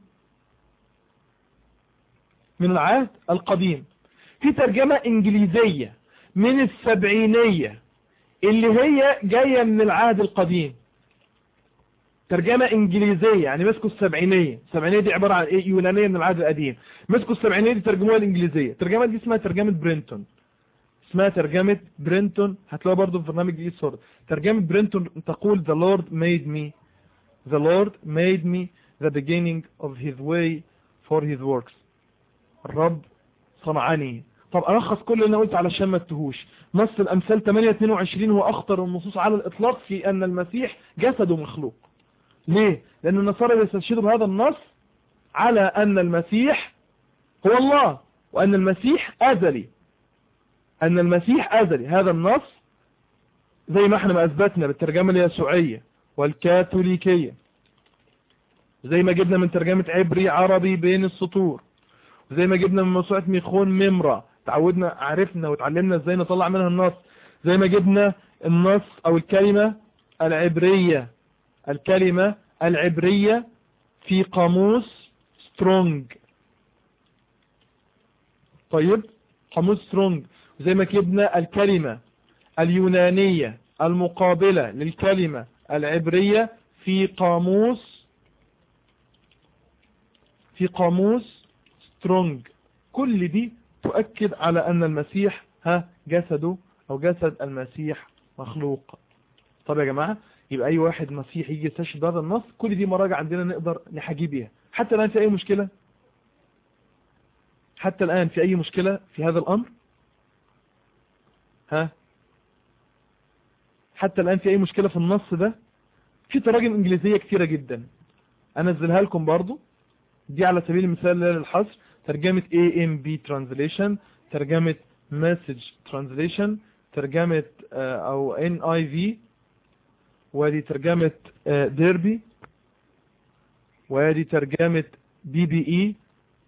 من العهد القديم في ترجمة انجليزية من السبعينية اللي هي جاية من العهد القديم ترجمة انجليزية يعني مسكوا السبعينية السبعينية دي عبارة عن ايه يونانية من العهد القديم مسكوا السبعينية دي ترجموها الانجليزية الترجمة دي اسمها ترجمة برينتون اسمها ترجمة برينتون هتلاقوها برضو في برنامج ايه صورة ترجمة برينتون تقول the Lord made me the Lord made me the beginning of his way for his works الرب صنعني طب ألخص كل اللي أنا قلت علشان ما تتهوش نص الأمثال 8-22 هو أخطر النصوص على الإطلاق في أن المسيح جسده مخلوق ليه؟ لأن النصارى يستشهدوا بهذا النص على أن المسيح هو الله وأن المسيح أزلي أن المسيح أزلي هذا النص زي ما احنا ما أثبتنا بالترجمة اليسوعية والكاثوليكية زي ما جبنا من ترجمة عبري عربي بين السطور وزي ما جبنا من موسوعة ميخون ممرة تعودنا عرفنا وتعلمنا ازاي نطلع منها النص زي ما جبنا النص او الكلمة العبرية الكلمة العبرية في قاموس سترونج طيب قاموس سترونج زي ما جبنا الكلمة اليونانية المقابلة للكلمة العبرية في قاموس في قاموس سترونج كل دي تؤكد على أن المسيح ها جسده أو جسد المسيح مخلوق طب يا جماعة يبقى أي واحد مسيحي يجي يستشهد هذا النص كل دي مراجع عندنا نقدر نحاجي بيها حتى الآن في أي مشكلة حتى الآن في أي مشكلة في هذا الأمر ها حتى الآن في أي مشكلة في النص ده في تراجم إنجليزية كثيرة جدا أنزلها لكم برضو دي على سبيل المثال للحصر ترجمة AMB Translation ترجمة Message Translation ترجمة أو NIV ودي ترجمة ديربي وادي ترجمة بي بي اي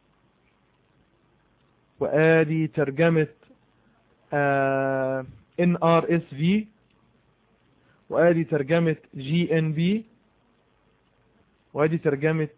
وادي ترجمة ان ار اس في وادي ترجمة جي ان بي وادي ترجمة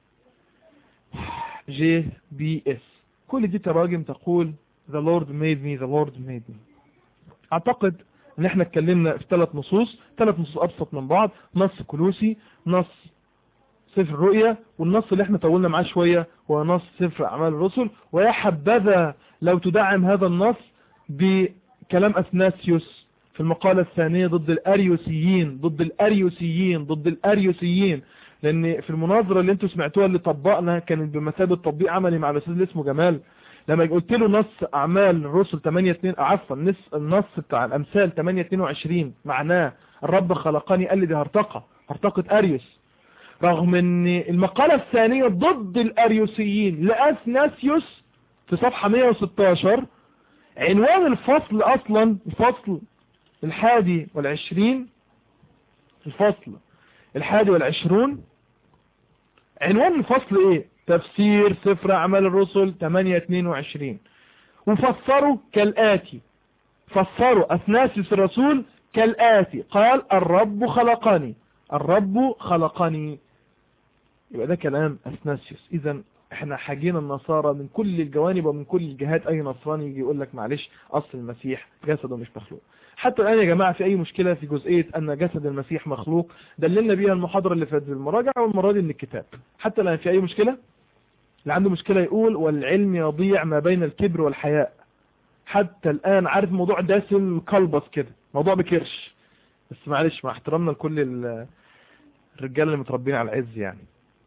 جي بي اس كل دي تراجم تقول the Lord made me the Lord made me اعتقد ان احنا اتكلمنا في ثلاث نصوص ثلاث نصوص ابسط من بعض نص كلوسي نص سفر الرؤيا والنص اللي احنا طولنا معاه شوية هو نص سفر اعمال الرسل ويا حبذا لو تدعم هذا النص بكلام اثناسيوس في المقالة الثانية ضد الاريوسيين ضد الاريوسيين ضد الاريوسيين لان في المناظرة اللي انتوا سمعتوها اللي طبقنا كانت بمثابة تطبيق عملي مع الاستاذ اللي اسمه جمال لما قلت له نص اعمال الرسل 8 2 عفوا نص النص بتاع الامثال 8 22 معناه الرب خلقني قال لي دي هرطقه هرطقه اريوس رغم ان المقالة الثانية ضد الاريوسيين لأثناسيوس في صفحة 116 عنوان الفصل اصلا الفصل الحادي والعشرين الفصل الحادي والعشرون عنوان الفصل ايه تفسير سفر اعمال الرسل 8 22 وفسروا كالآتي فسروا اثناسيوس الرسول كالآتي قال الرب خلقني الرب خلقني يبقى ده كلام اثناسيوس اذا احنا حاجين النصارى من كل الجوانب ومن كل الجهات اي نصراني يجي يقول لك معلش اصل المسيح جسده مش مخلوق حتى الان يا جماعة في اي مشكلة في جزئية ان جسد المسيح مخلوق دللنا بيها المحاضرة اللي فاتت المراجعة والمرة دي من الكتاب حتى الان في اي مشكلة اللي عنده مشكلة يقول والعلم يضيع ما بين الكبر والحياء حتى الان عارف موضوع داسم كلبس كده موضوع بكرش بس معلش مع احترامنا لكل الرجال اللي متربين على العز يعني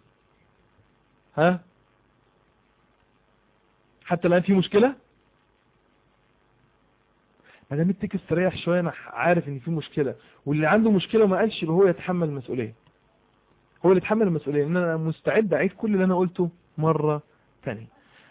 ها حتى الآن في مشكلة ما دام التكس تريح شوية انا عارف ان في مشكلة واللي عنده مشكلة وما قالش هو يتحمل المسؤولية هو اللي يتحمل المسؤولية ان انا مستعد اعيد كل اللي انا قلته مرة ثانية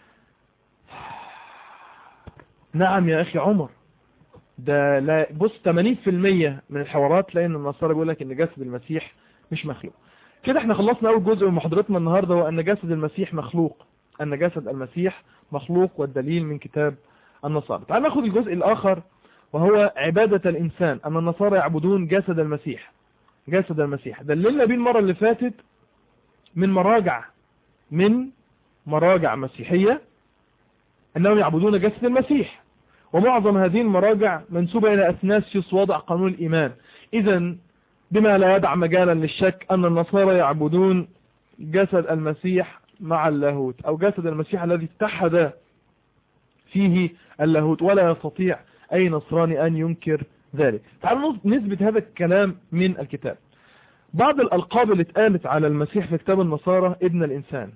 نعم يا اخي عمر ده لا بص 80% من الحوارات لان النصارى بيقول لك ان جسد المسيح مش مخلوق كده احنا خلصنا اول جزء من محاضرتنا النهاردة وان جسد المسيح مخلوق ان جسد المسيح مخلوق والدليل من كتاب النصارى تعال ناخد الجزء الاخر وهو عبادة الانسان ان النصارى يعبدون جسد المسيح جسد المسيح دللنا بيه المرة اللي فاتت من مراجع من مراجع مسيحية انهم يعبدون جسد المسيح ومعظم هذه المراجع منسوبة الى اثناسيوس وضع قانون الايمان اذا بما لا يدع مجالا للشك أن النصارى يعبدون جسد المسيح مع اللاهوت أو جسد المسيح الذي اتحد فيه اللاهوت ولا يستطيع أي نصراني أن ينكر ذلك تعالوا نثبت هذا الكلام من الكتاب بعض الألقاب اللي اتقالت على المسيح في كتاب النصارى ابن الإنسان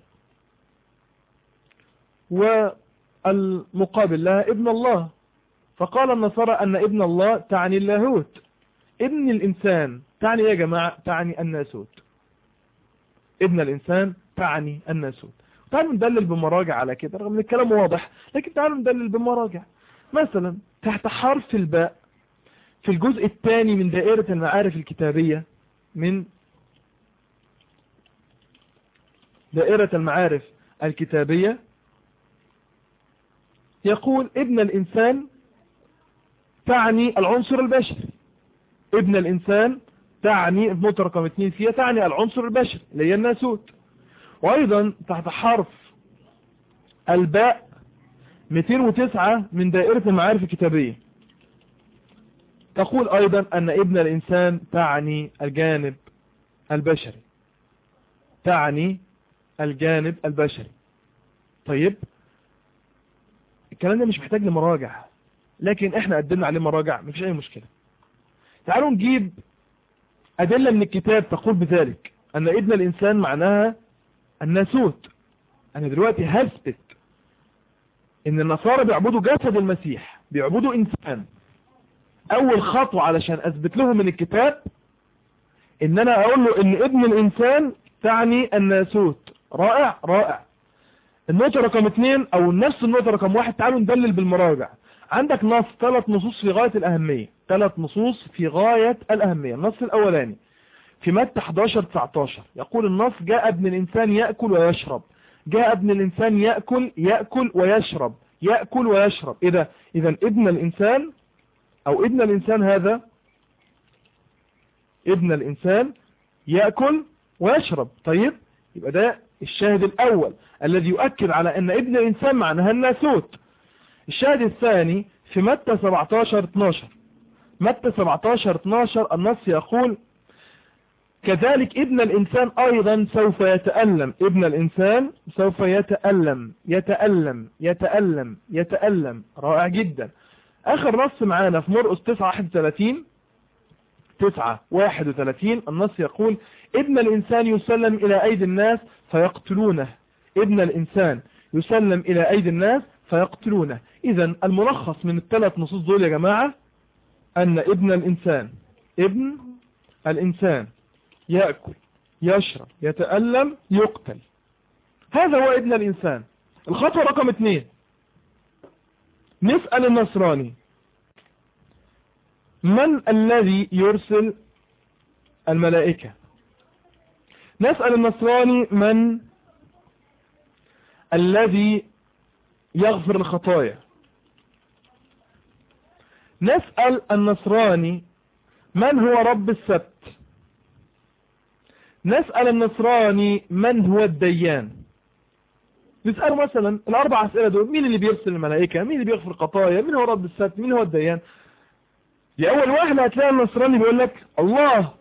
والمقابل لها ابن الله فقال النصارى أن ابن الله تعني اللاهوت ابن الإنسان تعني ايه يا جماعة تعني الناسوت ابن الانسان تعني الناسوت تعالوا ندلل بمراجع على كده رغم ان الكلام واضح لكن تعالوا ندلل بمراجع مثلا تحت حرف الباء في الجزء الثاني من دائرة المعارف الكتابية من دائرة المعارف الكتابية يقول ابن الإنسان تعني العنصر البشري ابن الإنسان تعني النقطة رقم اثنين فيها تعني العنصر البشري اللي هي الناسوت وايضا تحت حرف الباء 209 من دائرة المعارف الكتابية تقول ايضا ان ابن الانسان تعني الجانب البشري تعني الجانب البشري طيب الكلام ده مش محتاج لمراجع لكن احنا قدمنا عليه مراجع مفيش اي مشكلة تعالوا نجيب أدلة من الكتاب تقول بذلك أن ابن الإنسان معناها الناسوت أنا دلوقتي هثبت إن النصارى بيعبدوا جسد المسيح بيعبدوا إنسان أول خطوة علشان أثبت لهم من الكتاب إن أنا أقول له إن ابن الإنسان تعني الناسوت رائع رائع النقطة رقم اثنين أو نفس النقطة رقم واحد تعالوا ندلل بالمراجع عندك نص ثلاث نصوص في غاية الأهمية ثلاث نصوص في غاية الأهمية النص الأولاني في متى 11 19 يقول النص جاء ابن الإنسان يأكل ويشرب جاء ابن الإنسان يأكل يأكل ويشرب يأكل ويشرب إذا إذا ابن الإنسان أو ابن الإنسان هذا ابن الإنسان يأكل ويشرب طيب يبقى ده الشاهد الأول الذي يؤكد على أن ابن الإنسان معناها الناسوت الشاهد الثاني في متى 17 12 متى 17 12 النص يقول كذلك ابن الإنسان أيضا سوف يتألم ابن الإنسان سوف يتألم يتألم يتألم يتألم رائع جدا آخر نص معانا في مرقس 9 31 9 31 النص يقول ابن الإنسان يسلم إلى أيدي الناس فيقتلونه ابن الإنسان يسلم إلى أيدي الناس فيقتلونه إذا الملخص من الثلاث نصوص دول يا جماعة أن ابن الإنسان ابن الإنسان يأكل يشرب يتألم يقتل هذا هو ابن الإنسان الخطوة رقم اثنين نسأل النصراني من الذي يرسل الملائكة نسأل النصراني من الذي يغفر الخطايا نسأل النصراني من هو رب السبت نسأل النصراني من هو الديان نسأله مثلا الأربع أسئلة دول مين اللي بيرسل الملائكة مين اللي بيغفر الخطايا مين هو رب السبت مين هو الديان دي أول واحد هتلاقي النصراني بيقول لك الله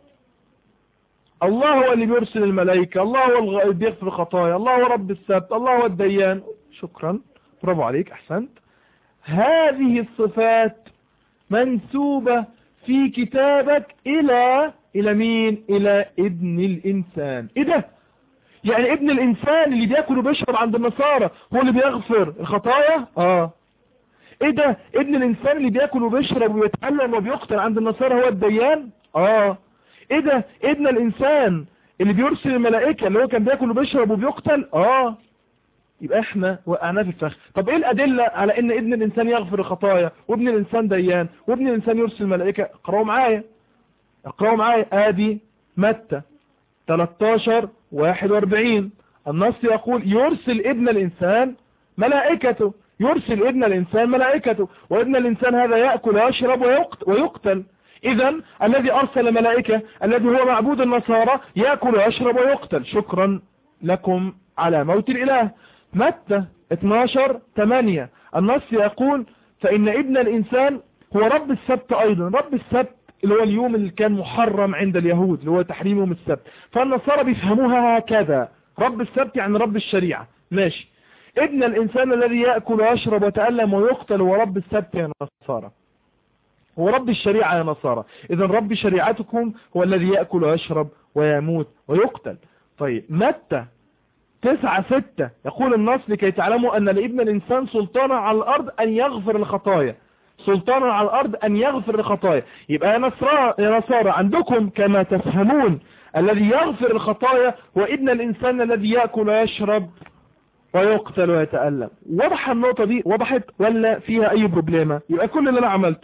الله هو اللي بيرسل الملائكة الله هو اللي بيغفر الخطايا الله هو رب السبت الله هو الديان شكرا برافو عليك أحسنت هذه الصفات منسوبة في كتابك إلى إلى مين إلى ابن الإنسان إيه ده يعني ابن الإنسان اللي بياكل وبيشرب عند النصارى هو اللي بيغفر الخطايا آه ايه ده ابن الانسان اللي بياكل وبيشرب ويتعلم وبيقتل عند النصارى هو الديان اه ايه ده ابن الانسان اللي بيرسل الملائكة اللي هو كان بياكل وبيشرب وبيقتل اه يبقى احنا وقعناه في الفخ طب ايه الادلة على ان ابن الانسان يغفر الخطايا وابن الانسان ديان وابن الانسان يرسل الملائكة اقرأوا معايا اقرأوا معايا ادي متى 13 41 النص يقول يرسل ابن الانسان ملائكته يرسل ابن الانسان ملائكته وابن الانسان هذا يأكل ويشرب ويقتل اذا الذي ارسل ملائكة الذي هو معبود النصارى يأكل ويشرب ويقتل شكرا لكم على موت الاله متى 12 8 النص يقول فإن ابن الإنسان هو رب السبت أيضا رب السبت اللي هو اليوم اللي كان محرم عند اليهود اللي هو تحريم يوم السبت فالنصارى بيفهموها هكذا رب السبت يعني رب الشريعة ماشي ابن الإنسان الذي يأكل ويشرب ويتألم ويقتل هو رب السبت يا نصارى هو رب الشريعة يا نصارى إذا رب شريعتكم هو الذي يأكل ويشرب ويموت ويقتل طيب متى تسعة ستة يقول النص لكي تعلموا أن لابن الإنسان سلطانا على الأرض أن يغفر الخطايا سلطانا على الأرض أن يغفر الخطايا يبقى يا نصارى, يا نصارى عندكم كما تفهمون الذي يغفر الخطايا وابن الإنسان الذي يأكل ويشرب ويقتل ويتألم وضح النقطة دي وضحت ولا فيها أي بروبليمة يبقى كل اللي أنا عملته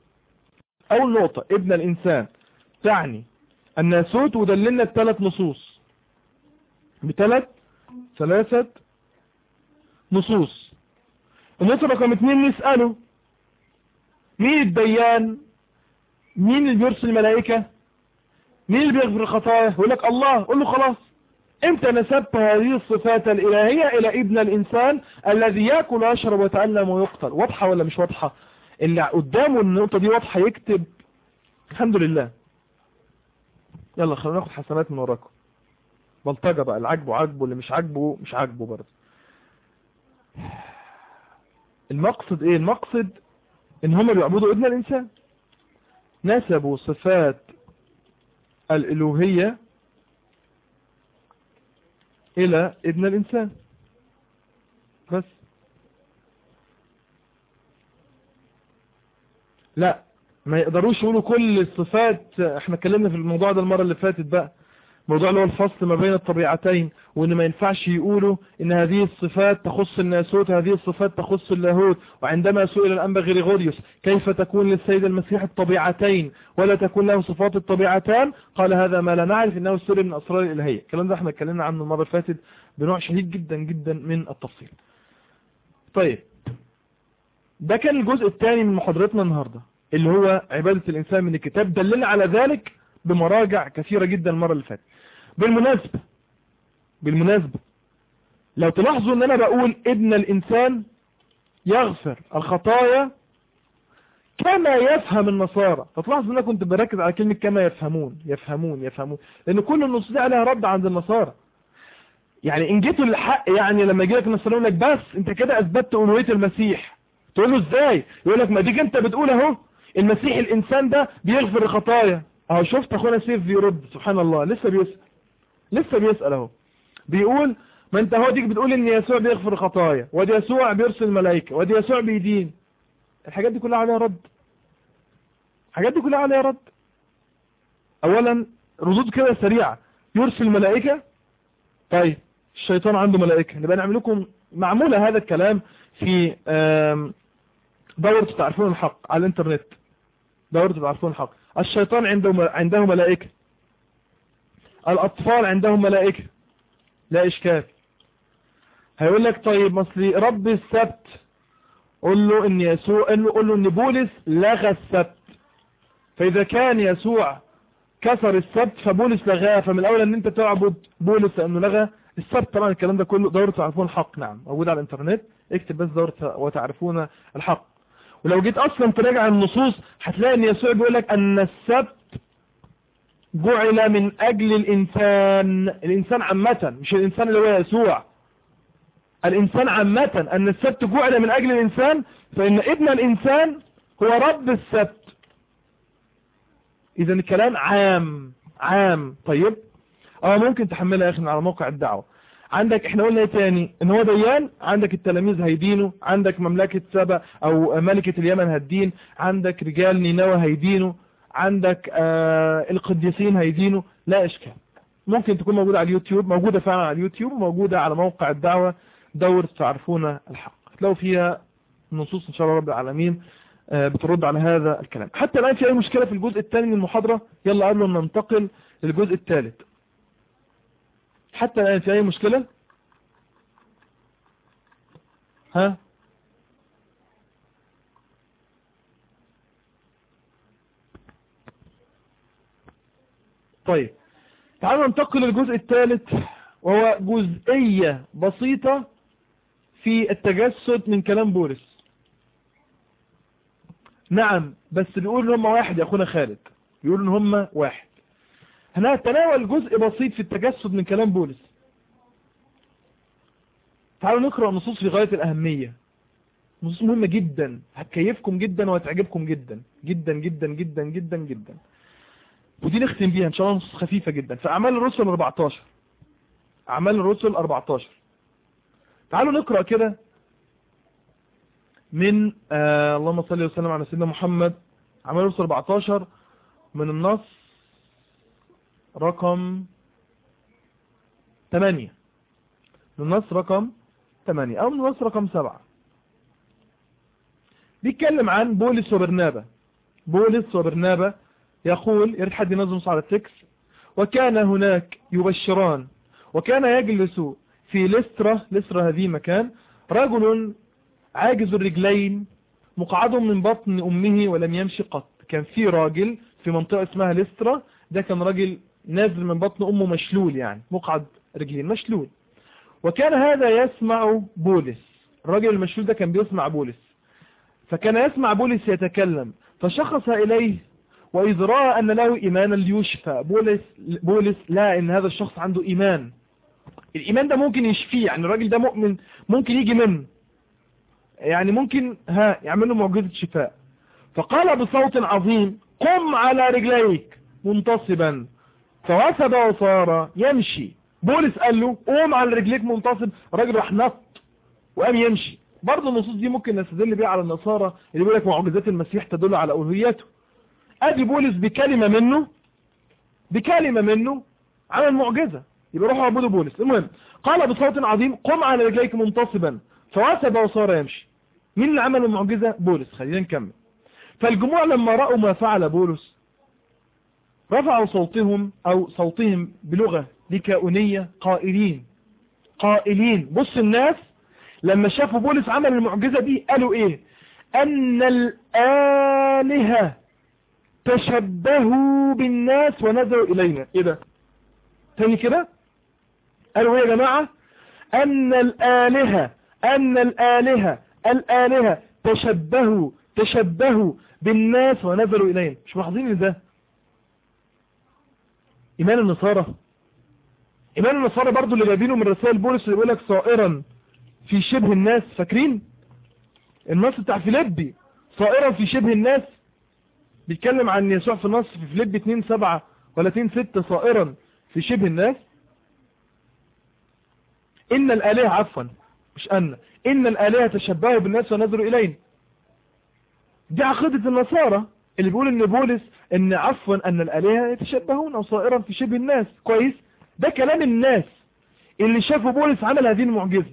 أول نقطة ابن الإنسان تعني الناسوت ودللنا الثلاث نصوص بثلاث ثلاثة نصوص النقطة رقم اتنين نسأله مين الديان مين اللي بيرسل الملائكة مين اللي بيغفر الخطايا يقول لك الله قول له خلاص انت نسبت هذه الصفات الالهية الى ابن الانسان الذي يأكل ويشرب ويتعلم ويقتل واضحة ولا مش واضحة اللي قدامه النقطة دي واضحة يكتب الحمد لله يلا خلينا ناخد حسنات من وراكم بلطجة بقى اللي عاجبه عاجبه اللي مش عاجبه مش عاجبه برضه المقصد ايه المقصد ان هم بيعبدوا ابن الانسان نسبوا صفات الالوهية الى ابن الانسان بس لا ما يقدروش يقولوا كل الصفات احنا اتكلمنا في الموضوع ده المرة اللي فاتت بقى موضوع اللي هو الفصل ما بين الطبيعتين وان ما ينفعش يقولوا ان هذه الصفات تخص الناسوت هذه الصفات تخص اللاهوت وعندما سئل الانبا غريغوريوس كيف تكون للسيد المسيح الطبيعتين ولا تكون له صفات الطبيعتان قال هذا ما لا نعرف انه سر من اسرار الالهيه الكلام ده احنا اتكلمنا عنه المره اللي فاتت بنوع شديد جدا جدا من التفصيل طيب ده كان الجزء الثاني من محاضرتنا النهارده اللي هو عباده الانسان من الكتاب دلنا على ذلك بمراجع كثيرة جدا المرة اللي فاتت بالمناسبة بالمناسبة لو تلاحظوا ان انا بقول ابن الانسان يغفر الخطايا كما يفهم النصارى فتلاحظ ان انا كنت بركز على كلمة كما يفهمون يفهمون يفهمون لان كل النصوص دي عليها رد عند النصارى يعني ان جيتوا للحق يعني لما يجي لك النصارى يقول لك بس انت كده اثبتت الوهيه المسيح تقول له ازاي يقول لك ما ديك انت بتقول اهو المسيح الانسان ده بيغفر الخطايا اهو شفت اخونا سيف بيرد سبحان الله لسه بيسأل لسه بيسأل اهو بيقول ما انت هو ديك بتقول ان يسوع بيغفر الخطايا وادي يسوع بيرسل الملائكه وادي يسوع بيدين الحاجات دي كلها عليها رد الحاجات دي كلها عليها رد اولا ردود كده سريعه يرسل الملائكه طيب الشيطان عنده ملائكه نبقى نعمل لكم معموله هذا الكلام في دورة تعرفون الحق على الانترنت دورة تعرفون الحق الشيطان عنده عنده ملائكة الأطفال عندهم ملائكة لا إشكال هيقول لك طيب مصري رب السبت قول له ان يسوع قول له, قول له ان بولس لغى السبت فاذا كان يسوع كسر السبت فبولس لغاه فمن الاول ان انت تعبد بولس لانه لغى السبت طبعا الكلام ده كله دورة تعرفون الحق نعم موجود على الانترنت اكتب بس دورة وتعرفون الحق ولو جيت اصلا تراجع النصوص هتلاقي ان يسوع بيقول لك ان السبت جعل من اجل الانسان الانسان عامة مش الانسان اللي هو يسوع الانسان عامة ان السبت جعل من اجل الانسان فان ابن الانسان هو رب السبت اذا الكلام عام عام طيب اه ممكن تحملها يا اخي على موقع الدعوة عندك احنا قلنا ايه تاني ان هو ديان عندك التلاميذ هيدينوا عندك مملكة سبا او ملكة اليمن هتدين عندك رجال نينوى هيدينوا عندك آه القديسين هيدينوا لا اشكال ممكن تكون موجودة على اليوتيوب موجودة فعلا على اليوتيوب وموجودة على موقع الدعوة دورة تعرفون الحق هتلاقوا فيها نصوص ان شاء الله رب العالمين آه بترد على هذا الكلام حتى الآن في أي مشكلة في الجزء الثاني من المحاضرة يلا قبل أن ننتقل للجزء الثالث حتى الآن في أي مشكلة ها طيب تعالوا ننتقل للجزء الثالث وهو جزئية بسيطة في التجسد من كلام بولس نعم بس بيقول ان هم واحد يا اخونا خالد بيقول ان هم واحد هنتناول جزء بسيط في التجسد من كلام بولس تعالوا نقرأ نصوص في غاية الأهمية نصوص مهمة جدا هتكيفكم جدا وهتعجبكم جدا جدا جدا جدا جدا جدا ودي نختم بيها ان شاء الله نصوص خفيفة جدا في أعمال الرسل 14 أعمال الرسل 14 تعالوا نقرأ كده من آه اللهم صل وسلم على سيدنا محمد أعمال الرسل 14 من النص رقم 8 من النص رقم 8 أو من النص رقم 7 بيتكلم عن بولس وبرنابا بولس وبرنابا يقول يريد حد ينظم على التكس وكان هناك يبشران وكان يجلس في لسترة لسترة هذه مكان رجل عاجز الرجلين مقعد من بطن أمه ولم يمشي قط كان في راجل في منطقة اسمها لسترة ده كان راجل نازل من بطن أمه مشلول يعني مقعد رجلين مشلول وكان هذا يسمع بولس الراجل المشلول ده كان بيسمع بولس فكان يسمع بولس يتكلم فشخص إليه وإذ رأى أن له إيمانا ليشفى بولس, بولس لا إن هذا الشخص عنده إيمان الإيمان ده ممكن يشفيه يعني الراجل ده مؤمن ممكن يجي منه يعني ممكن ها يعمل له معجزة شفاء فقال بصوت عظيم قم على رجليك منتصبا فوثب وصار يمشي بولس قال له قوم على رجليك منتصب الراجل راح نط وقام يمشي برضه النصوص دي ممكن نستدل بيها على النصارى اللي بيقول لك معجزات المسيح تدل على الوهيته ادي بولس بكلمه منه بكلمه منه عمل معجزه يبقى روحوا اعبدوا بولس المهم قال بصوت عظيم قم على رجليك منتصبا فوثب وصار يمشي مين اللي عمل المعجزه بولس خلينا نكمل فالجموع لما راوا ما فعل بولس رفعوا صوتهم او صوتهم بلغة لكاؤنية قائلين قائلين بص الناس لما شافوا بولس عمل المعجزة دي قالوا ايه ان الالهة تشبهوا بالناس ونزلوا الينا ايه ده تاني كده قالوا ايه يا جماعة ان الالهة ان الالهة الالهة تشبهوا تشبهوا بالناس ونزلوا إلينا مش ملاحظين ان ده إيمان النصارى إيمان النصارى برضو اللي جايبينه من رسائل بولس اللي بيقول لك صائرا في شبه الناس فاكرين النص بتاع فيليبي صائرا في شبه الناس بيتكلم عن يسوع في النص في فيليبي 2 7 ولا 2 6 صائرا في شبه الناس إن الآلهة عفوا مش أن إن الآلهة تشبهوا بالناس ونظروا إلينا دي عقيدة النصارى اللي بيقول ان بولس ان عفوا ان الالهه يتشبهون او صائرا في شبه الناس كويس ده كلام الناس اللي شافوا بولس عمل هذه المعجزه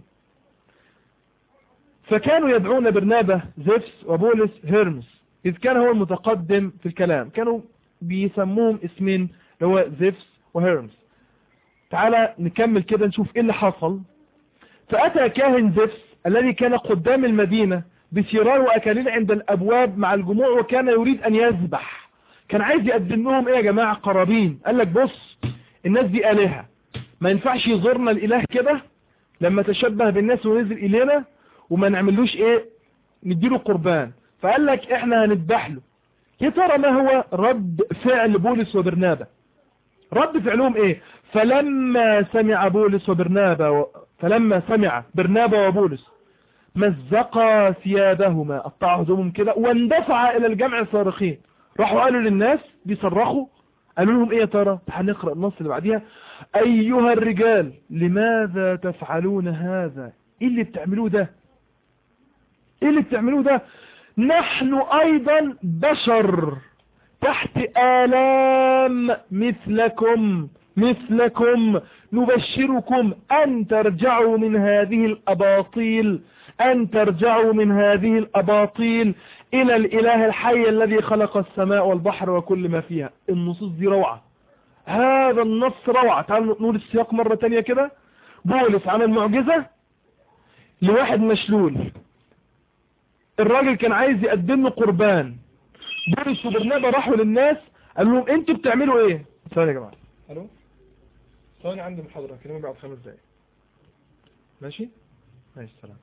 فكانوا يدعون برنابة زيفس وبولس هيرمس إذ كان هو المتقدم في الكلام كانوا بيسموهم اسمين اللي هو زيفس وهيرمس تعالى نكمل كده نشوف ايه اللي حصل فأتى كاهن زيفس الذي كان قدام المدينة بسيرار وأكاليل عند الأبواب مع الجموع وكان يريد أن يذبح كان عايز يقدم لهم ايه يا جماعة قرابين قال لك بص الناس دي آلهة ما ينفعش يزورنا الإله كده لما تشبه بالناس ونزل إلينا وما نعملوش ايه نديله قربان فقال لك احنا هنذبح له يا ترى ما هو رد فعل بولس وبرنابا رد فعلهم ايه فلما سمع بولس وبرنابا و... فلما سمع برنابا وبولس مزقا ثيابهما قطعوا هدومهم كده واندفع الى الجمع صارخين راحوا قالوا للناس بيصرخوا قالوا لهم ايه يا ترى هنقرا النص اللي بعديها ايها الرجال لماذا تفعلون هذا ايه اللي بتعملوه ده ايه اللي بتعملوه ده نحن ايضا بشر تحت آلام مثلكم مثلكم نبشركم أن ترجعوا من هذه الأباطيل أن ترجعوا من هذه الأباطيل إلى الإله الحي الذي خلق السماء والبحر وكل ما فيها النصوص دي روعة هذا النص روعة تعالوا نقول السياق مرة تانية كده بولس عمل معجزة لواحد مشلول الراجل كان عايز يقدم له قربان بولس وبرنابا راحوا للناس قالوا لهم انتوا بتعملوا ايه ثواني يا جماعه الو ثواني عندي محاضره كلمه بعد خمس دقايق ماشي ماشي سلام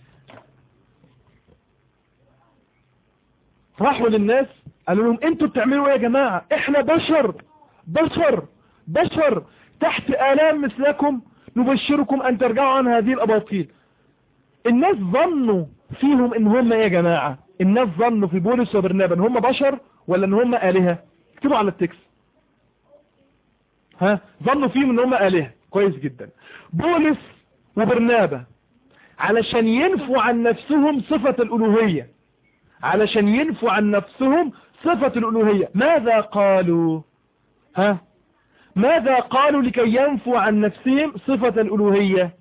راحوا للناس قالوا لهم انتوا بتعملوا ايه يا جماعه احنا بشر بشر بشر تحت آلام مثلكم نبشركم ان ترجعوا عن هذه الاباطيل الناس ظنوا فيهم ان هم ايه يا جماعة الناس ظنوا في بولس وبرنابا ان هم بشر ولا ان هم آلهة اكتبوا على التكس ها ظنوا فيهم ان هم آلهة كويس جدا بولس وبرنابا علشان ينفوا عن نفسهم صفة الألوهية علشان ينفوا عن نفسهم صفة الألوهية ماذا قالوا ها ماذا قالوا لكي ينفوا عن نفسهم صفة الألوهية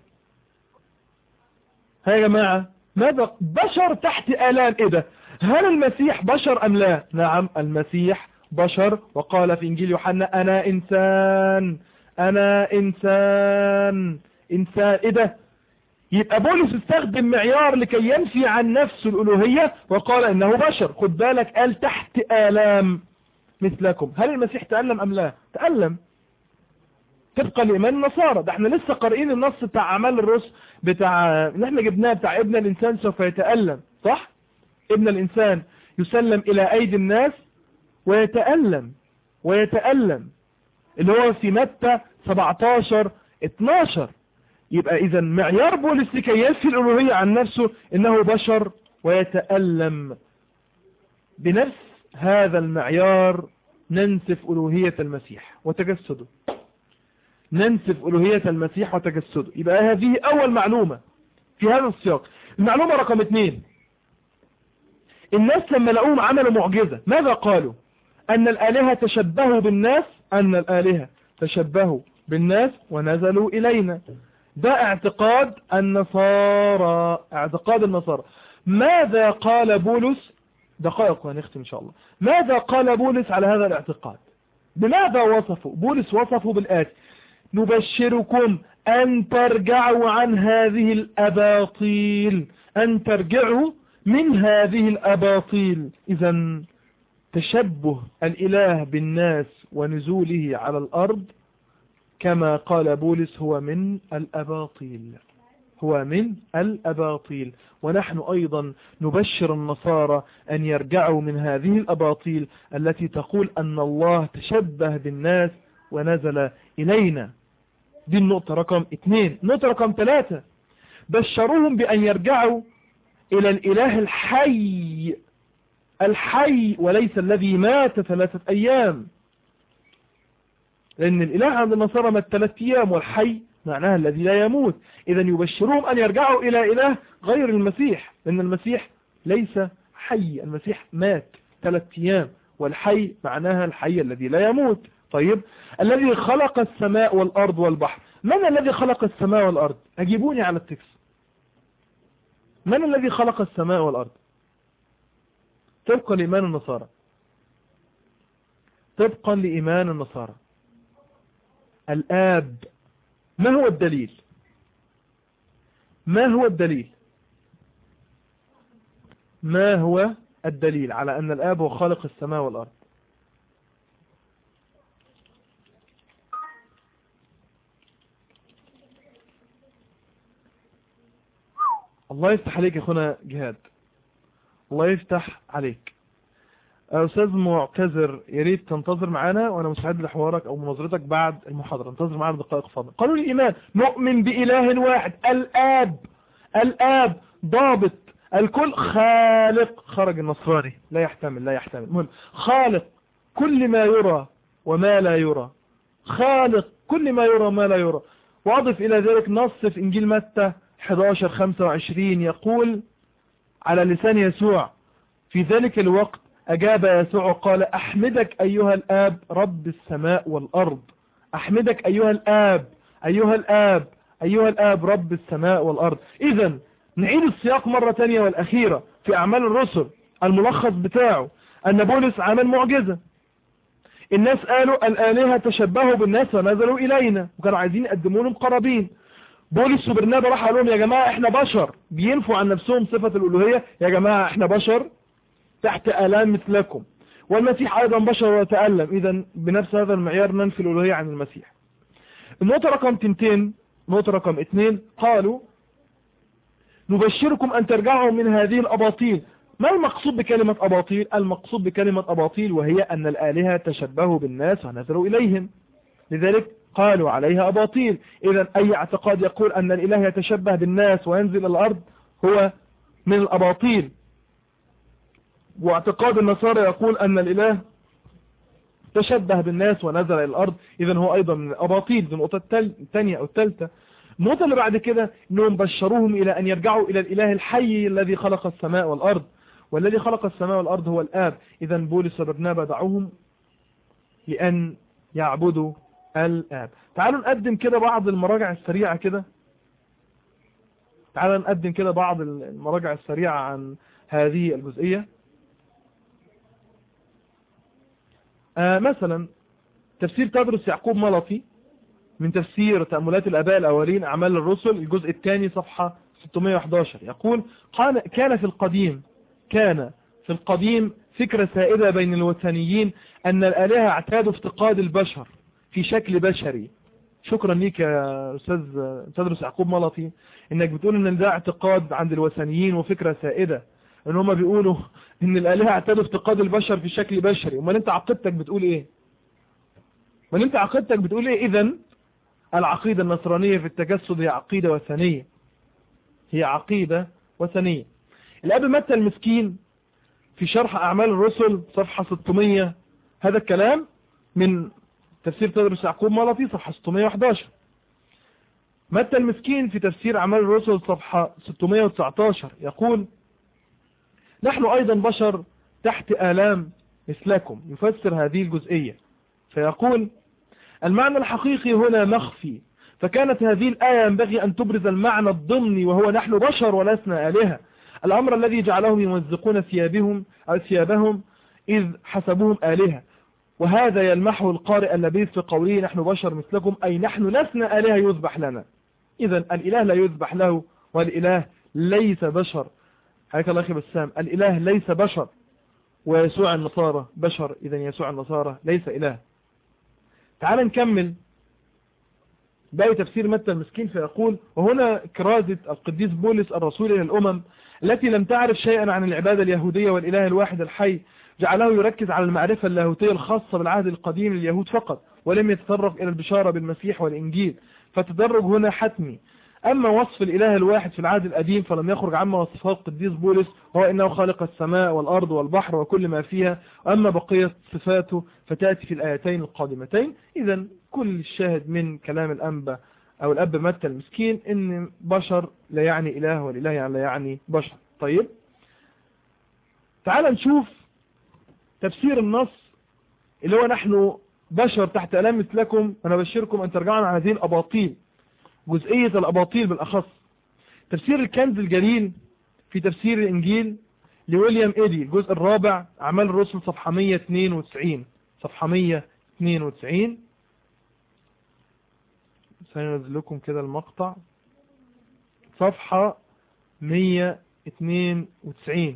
ها يا جماعة ماذا بشر تحت آلام ايه ده هل المسيح بشر ام لا نعم المسيح بشر وقال في انجيل يوحنا انا انسان انا انسان انسان ايه ده يبقى بولس استخدم معيار لكي ينفي عن نفسه الالوهية وقال انه بشر خد بالك قال تحت آلام مثلكم هل المسيح تألم ام لا تألم طبقا لإيمان النصارى ده احنا لسه قارئين النص بتاع أعمال الرسل بتاع اللي احنا جبناه بتاع ابن الإنسان سوف يتألم صح ابن الإنسان يسلم إلى أيدي الناس ويتألم ويتألم اللي هو في متى 17 12 يبقى إذا معيار بولس لكي ينفي الألوهية عن نفسه إنه بشر ويتألم بنفس هذا المعيار ننسف ألوهية المسيح وتجسده ننسف ألوهية المسيح وتجسده يبقى هذه أول معلومة في هذا السياق المعلومة رقم اثنين الناس لما لقوهم عملوا معجزة ماذا قالوا أن الآلهة تشبهوا بالناس أن الآلهة تشبهوا بالناس ونزلوا إلينا ده اعتقاد النصارى اعتقاد النصارى ماذا قال بولس دقائق ونختم إن شاء الله ماذا قال بولس على هذا الاعتقاد بماذا وصفوا بولس وصفوا بالآتي نبشركم أن ترجعوا عن هذه الأباطيل أن ترجعوا من هذه الأباطيل إذا تشبه الإله بالناس ونزوله على الأرض كما قال بولس هو من الأباطيل هو من الأباطيل ونحن أيضا نبشر النصارى أن يرجعوا من هذه الأباطيل التي تقول أن الله تشبه بالناس ونزل إلينا دي النقطة رقم اثنين نقطة رقم ثلاثة بشروهم بأن يرجعوا إلى الإله الحي الحي وليس الذي مات ثلاثة أيام لأن الإله عند النصارى مات ثلاثة أيام والحي معناها الذي لا يموت إذا يبشرهم أن يرجعوا إلى إله غير المسيح لأن المسيح ليس حي المسيح مات ثلاثة أيام والحي معناها الحي الذي لا يموت طيب الذي خلق السماء والأرض والبحر من الذي خلق السماء والأرض أجيبوني على التكس من الذي خلق السماء والأرض طبقا لإيمان النصارى طبقا لإيمان النصارى الآب ما هو الدليل ما هو الدليل ما هو الدليل على أن الآب هو خالق السماء والأرض الله يفتح عليك يا اخونا جهاد الله يفتح عليك استاذ معتذر يا ريت تنتظر معانا وانا مستعد لحوارك او مناظرتك بعد المحاضره انتظر معانا دقائق فاضله قالوا الايمان نؤمن باله واحد الاب الاب ضابط الكل خالق خرج النصراني لا يحتمل لا يحتمل المهم خالق كل ما يرى وما لا يرى خالق كل ما يرى وما لا يرى واضف الى ذلك نص في انجيل متى 11 25 يقول على لسان يسوع في ذلك الوقت أجاب يسوع وقال أحمدك أيها الآب رب السماء والأرض أحمدك أيها الآب أيها الآب أيها الآب رب السماء والأرض إذا نعيد السياق مرة تانية والأخيرة في أعمال الرسل الملخص بتاعه أن بولس عمل معجزة الناس قالوا الآلهة تشبهوا بالناس ونزلوا إلينا وكانوا عايزين يقدموا لهم قرابين بولس وبرنابا راح قال لهم يا جماعة احنا بشر بينفوا عن نفسهم صفة الألوهية يا جماعة احنا بشر تحت آلام مثلكم والمسيح أيضا بشر ويتألم إذا بنفس هذا المعيار ننفي الألوهية عن المسيح النقطة رقم تنتين نقطة رقم اثنين قالوا نبشركم أن ترجعوا من هذه الأباطيل ما المقصود بكلمة أباطيل المقصود بكلمة أباطيل وهي أن الآلهة تشبهوا بالناس ونزلوا إليهم لذلك قالوا عليها أباطيل إذا أي اعتقاد يقول أن الإله يتشبه بالناس وينزل الأرض هو من الأباطيل واعتقاد النصارى يقول أن الإله تشبه بالناس ونزل إلى الأرض إذا هو أيضا من الأباطيل دي النقطة الثانية أو الثالثة النقطة اللي بعد كده أنهم بشروهم إلى أن يرجعوا إلى الإله الحي الذي خلق السماء والأرض والذي خلق السماء والأرض هو الآب إذا بولس وبرنابا دعوهم لأن يعبدوا الآب تعالوا نقدم كده بعض المراجع السريعة كده تعالوا نقدم كده بعض المراجع السريعة عن هذه الجزئية آه مثلا تفسير تدرس يعقوب ملطي من تفسير تأملات الأباء الأولين أعمال الرسل الجزء الثاني صفحة 611 يقول كان في القديم كان في القديم فكرة سائدة بين الوثنيين أن الآلهة اعتادوا افتقاد البشر في شكل بشري شكرا ليك يا أستاذ تدرس يعقوب ملطي انك بتقول ان ده اعتقاد عند الوثنيين وفكرة سائدة ان هم بيقولوا ان الالهة اعتادوا افتقاد البشر في شكل بشري امال انت عقيدتك بتقول ايه امال انت عقيدتك بتقول ايه اذا العقيدة النصرانية في التجسد هي عقيدة وثنية هي عقيدة وثنية الاب متى المسكين في شرح اعمال الرسل صفحة 600 هذا الكلام من تفسير تدرس يعقوب ملطي صفحة 611 متى المسكين في تفسير أعمال الرسل صفحة 619 يقول نحن أيضا بشر تحت آلام مثلكم يفسر هذه الجزئية فيقول المعنى الحقيقي هنا مخفي فكانت هذه الآية ينبغي أن تبرز المعنى الضمني وهو نحن بشر ولسنا آلهة الأمر الذي جعلهم يمزقون ثيابهم أو ثيابهم إذ حسبوهم آلهة وهذا يلمحه القارئ اللبيث في قوله نحن بشر مثلكم أي نحن لسنا آلهة يذبح لنا إذا الإله لا يذبح له والإله ليس بشر حياك الله أخي بسام الإله ليس بشر ويسوع النصارى بشر إذا يسوع النصارى ليس إله تعال نكمل باقي تفسير متى المسكين فيقول وهنا كرازة القديس بولس الرسول إلى الأمم التي لم تعرف شيئا عن العبادة اليهودية والإله الواحد الحي جعله يركز على المعرفة اللاهوتية الخاصة بالعهد القديم لليهود فقط ولم يتطرق إلى البشارة بالمسيح والإنجيل فتدرج هنا حتمي أما وصف الإله الواحد في العهد القديم فلم يخرج عما وصفه القديس بولس هو إنه خالق السماء والأرض والبحر وكل ما فيها أما بقية صفاته فتأتي في الآيتين القادمتين إذا كل الشاهد من كلام الأنبا أو الأب متى المسكين إن بشر لا يعني إله والإله يعني لا يعني بشر طيب تعال نشوف تفسير النص اللي هو نحن بشر تحت ألام مثلكم ونبشركم أن ترجعوا عن هذه الأباطيل جزئية الأباطيل بالأخص تفسير الكنز الجليل في تفسير الإنجيل لويليام إيدي الجزء الرابع أعمال الرسل صفحة 192 صفحة 192 سننزل لكم كده المقطع صفحة 192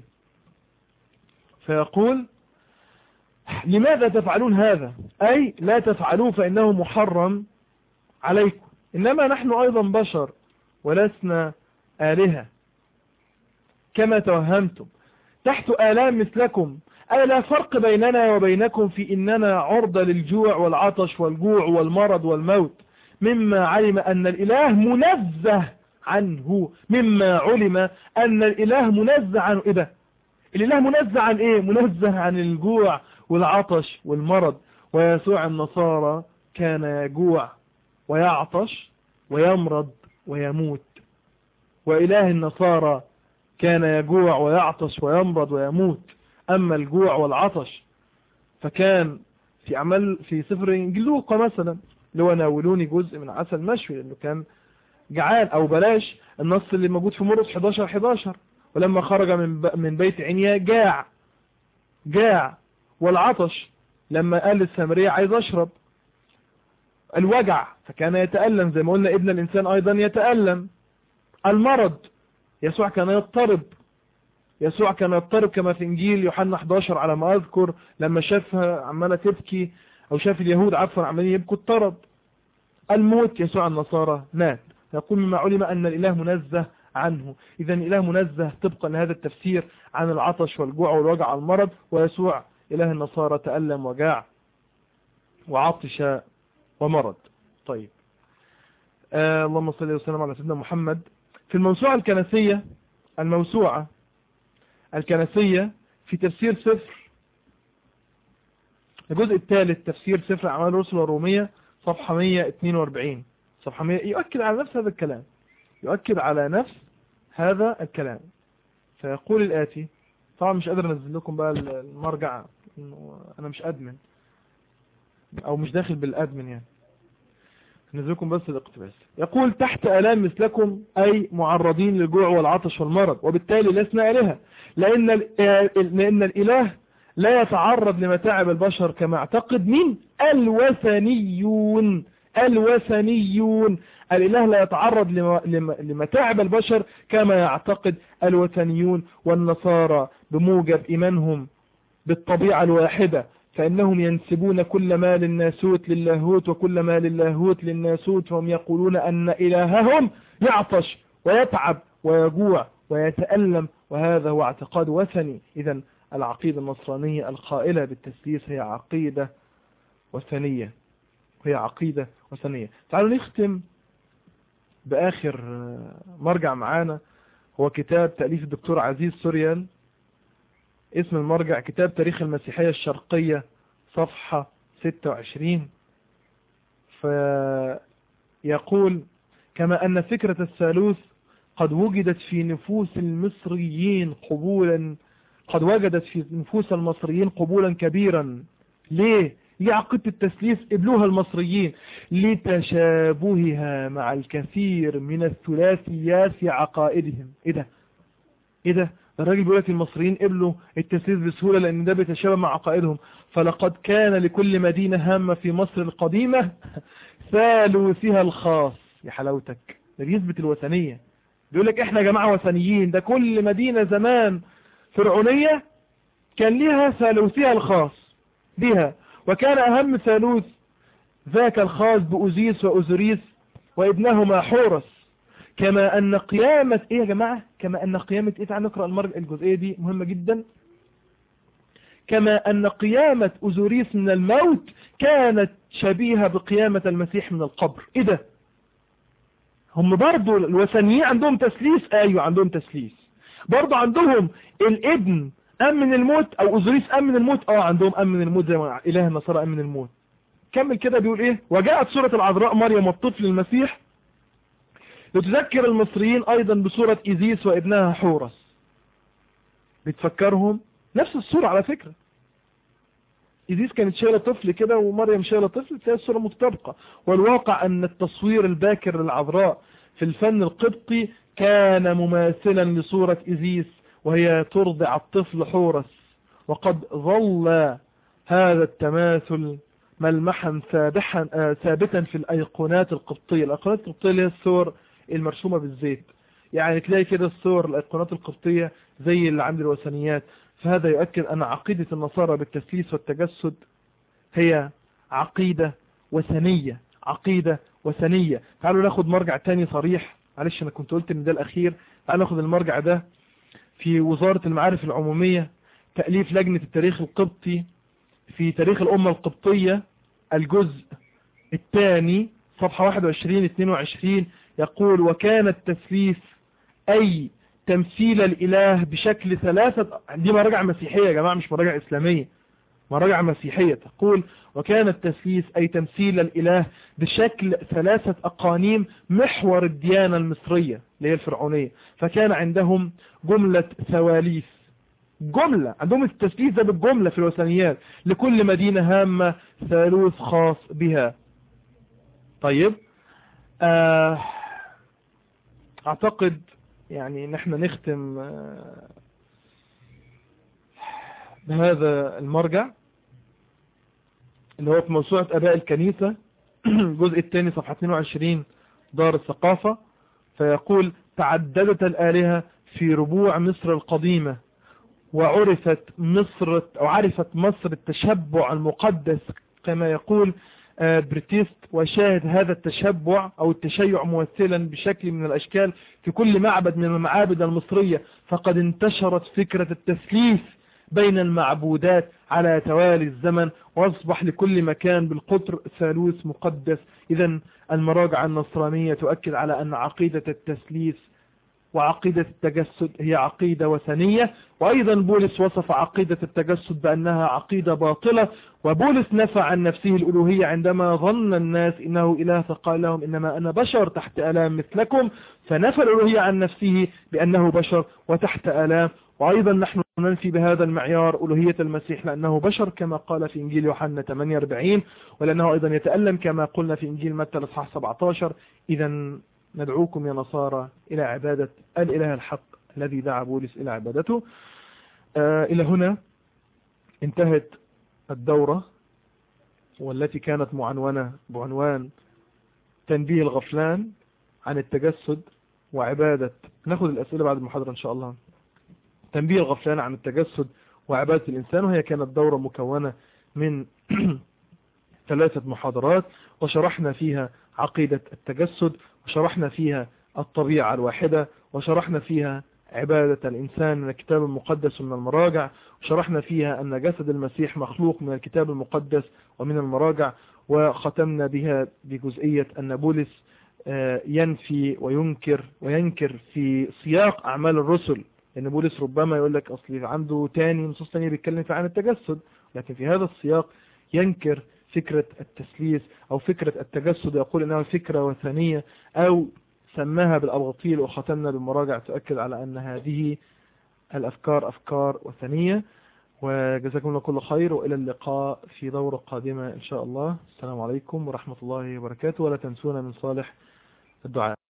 فيقول لماذا تفعلون هذا أي لا تفعلوه فإنه محرم عليكم إنما نحن أيضا بشر ولسنا آلهة كما توهمتم تحت آلام مثلكم أي لا فرق بيننا وبينكم في إننا عرضة للجوع والعطش والجوع والمرض والموت مما علم أن الإله منزه عنه مما علم أن الإله منزه عنه إيه ده الإله منزه عن إيه منزه عن الجوع والعطش والمرض ويسوع النصارى كان يجوع ويعطش ويمرض ويموت وإله النصارى كان يجوع ويعطش ويمرض ويموت أما الجوع والعطش فكان في عمل في سفر إنجيل لوقا مثلا اللي هو ناولوني جزء من عسل مشوي لأنه كان جعان أو بلاش النص اللي موجود في مرقس 11 11 ولما خرج من من بيت عنيا جاع جاع والعطش لما قال للسامرية عايز أشرب الوجع فكان يتألم زي ما قلنا ابن الإنسان أيضا يتألم المرض يسوع كان يضطرب يسوع كان يضطرب كما في إنجيل يوحنا 11 على ما أذكر لما شافها عمالة تبكي أو شاف اليهود عفوا عمالين يبكوا اضطرب الموت يسوع النصارى مات يقول مما علم أن الإله منزه عنه إذا الإله منزه طبقا لهذا التفسير عن العطش والجوع والوجع والمرض ويسوع إله النصارى تألم وجاع وعطش ومرض طيب آه اللهم صل وسلم على سيدنا محمد في الموسوعة الكنسية الموسوعة الكنسية في تفسير سفر الجزء الثالث تفسير سفر أعمال الرسل الرومية صفحة 142 صفحة 100 يؤكد على نفس هذا الكلام يؤكد على نفس هذا الكلام فيقول الآتي طبعا مش قادر انزل لكم بقى المرجع انا مش ادمن او مش داخل بالادمن يعني نزلكم بس الاقتباس يقول تحت ألام مثلكم أي معرضين للجوع والعطش والمرض وبالتالي لسنا إلها لأن, لأن الإله لا يتعرض لمتاعب البشر كما اعتقد من الوثنيون الوثنيون الإله لا يتعرض لمتاعب البشر كما يعتقد الوثنيون والنصارى بموجب إيمانهم بالطبيعة الواحدة فإنهم ينسبون كل ما للناسوت للاهوت وكل ما للاهوت للناسوت وهم يقولون أن إلههم يعطش ويتعب ويجوع ويتألم وهذا هو اعتقاد وثني إذا العقيدة النصرانية القائلة بالتسليس هي عقيدة وثنية هي عقيدة وثنية تعالوا نختم بآخر مرجع معانا هو كتاب تأليف الدكتور عزيز سوريال اسم المرجع كتاب تاريخ المسيحية الشرقية صفحة 26 فيقول كما أن فكرة الثالوث قد وجدت في نفوس المصريين قبولا قد وجدت في نفوس المصريين قبولا كبيرا ليه ليه عقيدة التسليس قبلوها المصريين لتشابهها مع الكثير من الثلاثيات في عقائدهم ايه ده ايه ده الراجل بيقول لك المصريين قبلوا التسليس بسهولة لان ده بيتشابه مع عقائدهم فلقد كان لكل مدينة هامة في مصر القديمة ثالوثها الخاص يا حلاوتك ده بيثبت الوثنية بيقول لك احنا جماعة وثنيين ده كل مدينة زمان فرعونية كان ليها ثالوثها الخاص بها وكان أهم ثالوث ذاك الخاص بأوزيس وأوزوريس وابنهما حورس كما أن قيامة إيه يا جماعة كما أن قيامة إيه تعال نقرأ المرجع الجزئية دي مهمة جدا كما أن قيامة أزوريس من الموت كانت شبيهة بقيامة المسيح من القبر إيه ده هم برضو الوثنيين عندهم تسليس أيوة عندهم تسليس برضو عندهم الابن أمن الموت أو أزوريس أمن الموت آه عندهم أمن الموت زي ما إله النصارى أمن الموت كمل كده بيقول إيه وجاءت سورة العذراء مريم والطفل المسيح لتذكر المصريين أيضا بصورة إيزيس وابنها حورس بتفكرهم نفس الصورة على فكرة إيزيس كانت شايلة طفل كده ومريم شايلة طفل تلاقي الصورة متطابقة والواقع أن التصوير الباكر للعذراء في الفن القبطي كان مماثلا لصورة إيزيس وهي ترضع الطفل حورس وقد ظل هذا التماثل ملمحا ثابحا آه ثابتا في الأيقونات القبطية الأيقونات القبطية هي الصور المرسومة بالزيت يعني تلاقي كده الصور الأيقونات القبطية زي اللي عند الوثنيات فهذا يؤكد أن عقيدة النصارى بالتثليث والتجسد هي عقيدة وثنية عقيدة وثنية تعالوا ناخد مرجع تاني صريح معلش أنا كنت قلت إن ده الأخير تعالوا ناخد المرجع ده في وزارة المعارف العمومية تأليف لجنة التاريخ القبطي في تاريخ الأمة القبطية الجزء الثاني صفحة 21-22 يقول وكان التثليث أي تمثيل الإله بشكل ثلاثة دي مراجع مسيحية يا جماعة مش مراجع إسلامية مراجع مسيحية تقول وكان التثليث أي تمثيل الإله بشكل ثلاثة أقانيم محور الديانة المصرية اللي هي الفرعونية فكان عندهم جملة ثواليث جملة عندهم التثليث ده بالجملة في الوثنيات لكل مدينة هامة ثالوث خاص بها طيب آه اعتقد يعني نحن نختم بهذا المرجع اللي هو في موسوعة اباء الكنيسة الجزء الثاني صفحة 22 دار الثقافة فيقول تعددت الآلهة في ربوع مصر القديمة وعرفت مصر أو عرفت مصر التشبع المقدس كما يقول بريتيست وشاهد هذا التشبع او التشيع ممثلا بشكل من الاشكال في كل معبد من المعابد المصرية فقد انتشرت فكرة التثليث بين المعبودات على توالي الزمن واصبح لكل مكان بالقطر ثالوث مقدس اذا المراجع النصرانية تؤكد على ان عقيدة التثليث وعقيدة التجسد هي عقيدة وثنية وأيضا بولس وصف عقيدة التجسد بأنها عقيدة باطلة وبولس نفى عن نفسه الألوهية عندما ظن الناس إنه إله فقال لهم إنما أنا بشر تحت ألام مثلكم فنفى الألوهية عن نفسه بأنه بشر وتحت ألام وأيضا نحن ننفي بهذا المعيار ألوهية المسيح لأنه بشر كما قال في إنجيل يوحنا 48 ولأنه أيضا يتألم كما قلنا في إنجيل متى الإصحاح 17 إذا ندعوكم يا نصارى إلى عبادة الإله الحق الذي دعا بولس إلى عبادته آه إلى هنا انتهت الدورة والتي كانت معنونة بعنوان تنبيه الغفلان عن التجسد وعبادة ناخد الأسئلة بعد المحاضرة إن شاء الله تنبيه الغفلان عن التجسد وعبادة الإنسان وهي كانت دورة مكونة من ثلاثة محاضرات وشرحنا فيها عقيدة التجسد وشرحنا فيها الطبيعة الواحدة وشرحنا فيها عبادة الإنسان من الكتاب المقدس ومن المراجع وشرحنا فيها أن جسد المسيح مخلوق من الكتاب المقدس ومن المراجع وختمنا بها بجزئية أن بولس ينفي وينكر وينكر في سياق أعمال الرسل لأن بولس ربما يقول لك أصلي عنده تاني نصوص تانية بيتكلم في عن التجسد لكن في هذا السياق ينكر فكرة التسليس أو فكرة التجسد يقول إنها فكرة وثنية أو سماها بالأباطيل وختمنا بالمراجع تؤكد على أن هذه الأفكار أفكار وثنية وجزاكم الله كل خير وإلى اللقاء في دورة قادمة إن شاء الله السلام عليكم ورحمة الله وبركاته ولا تنسونا من صالح الدعاء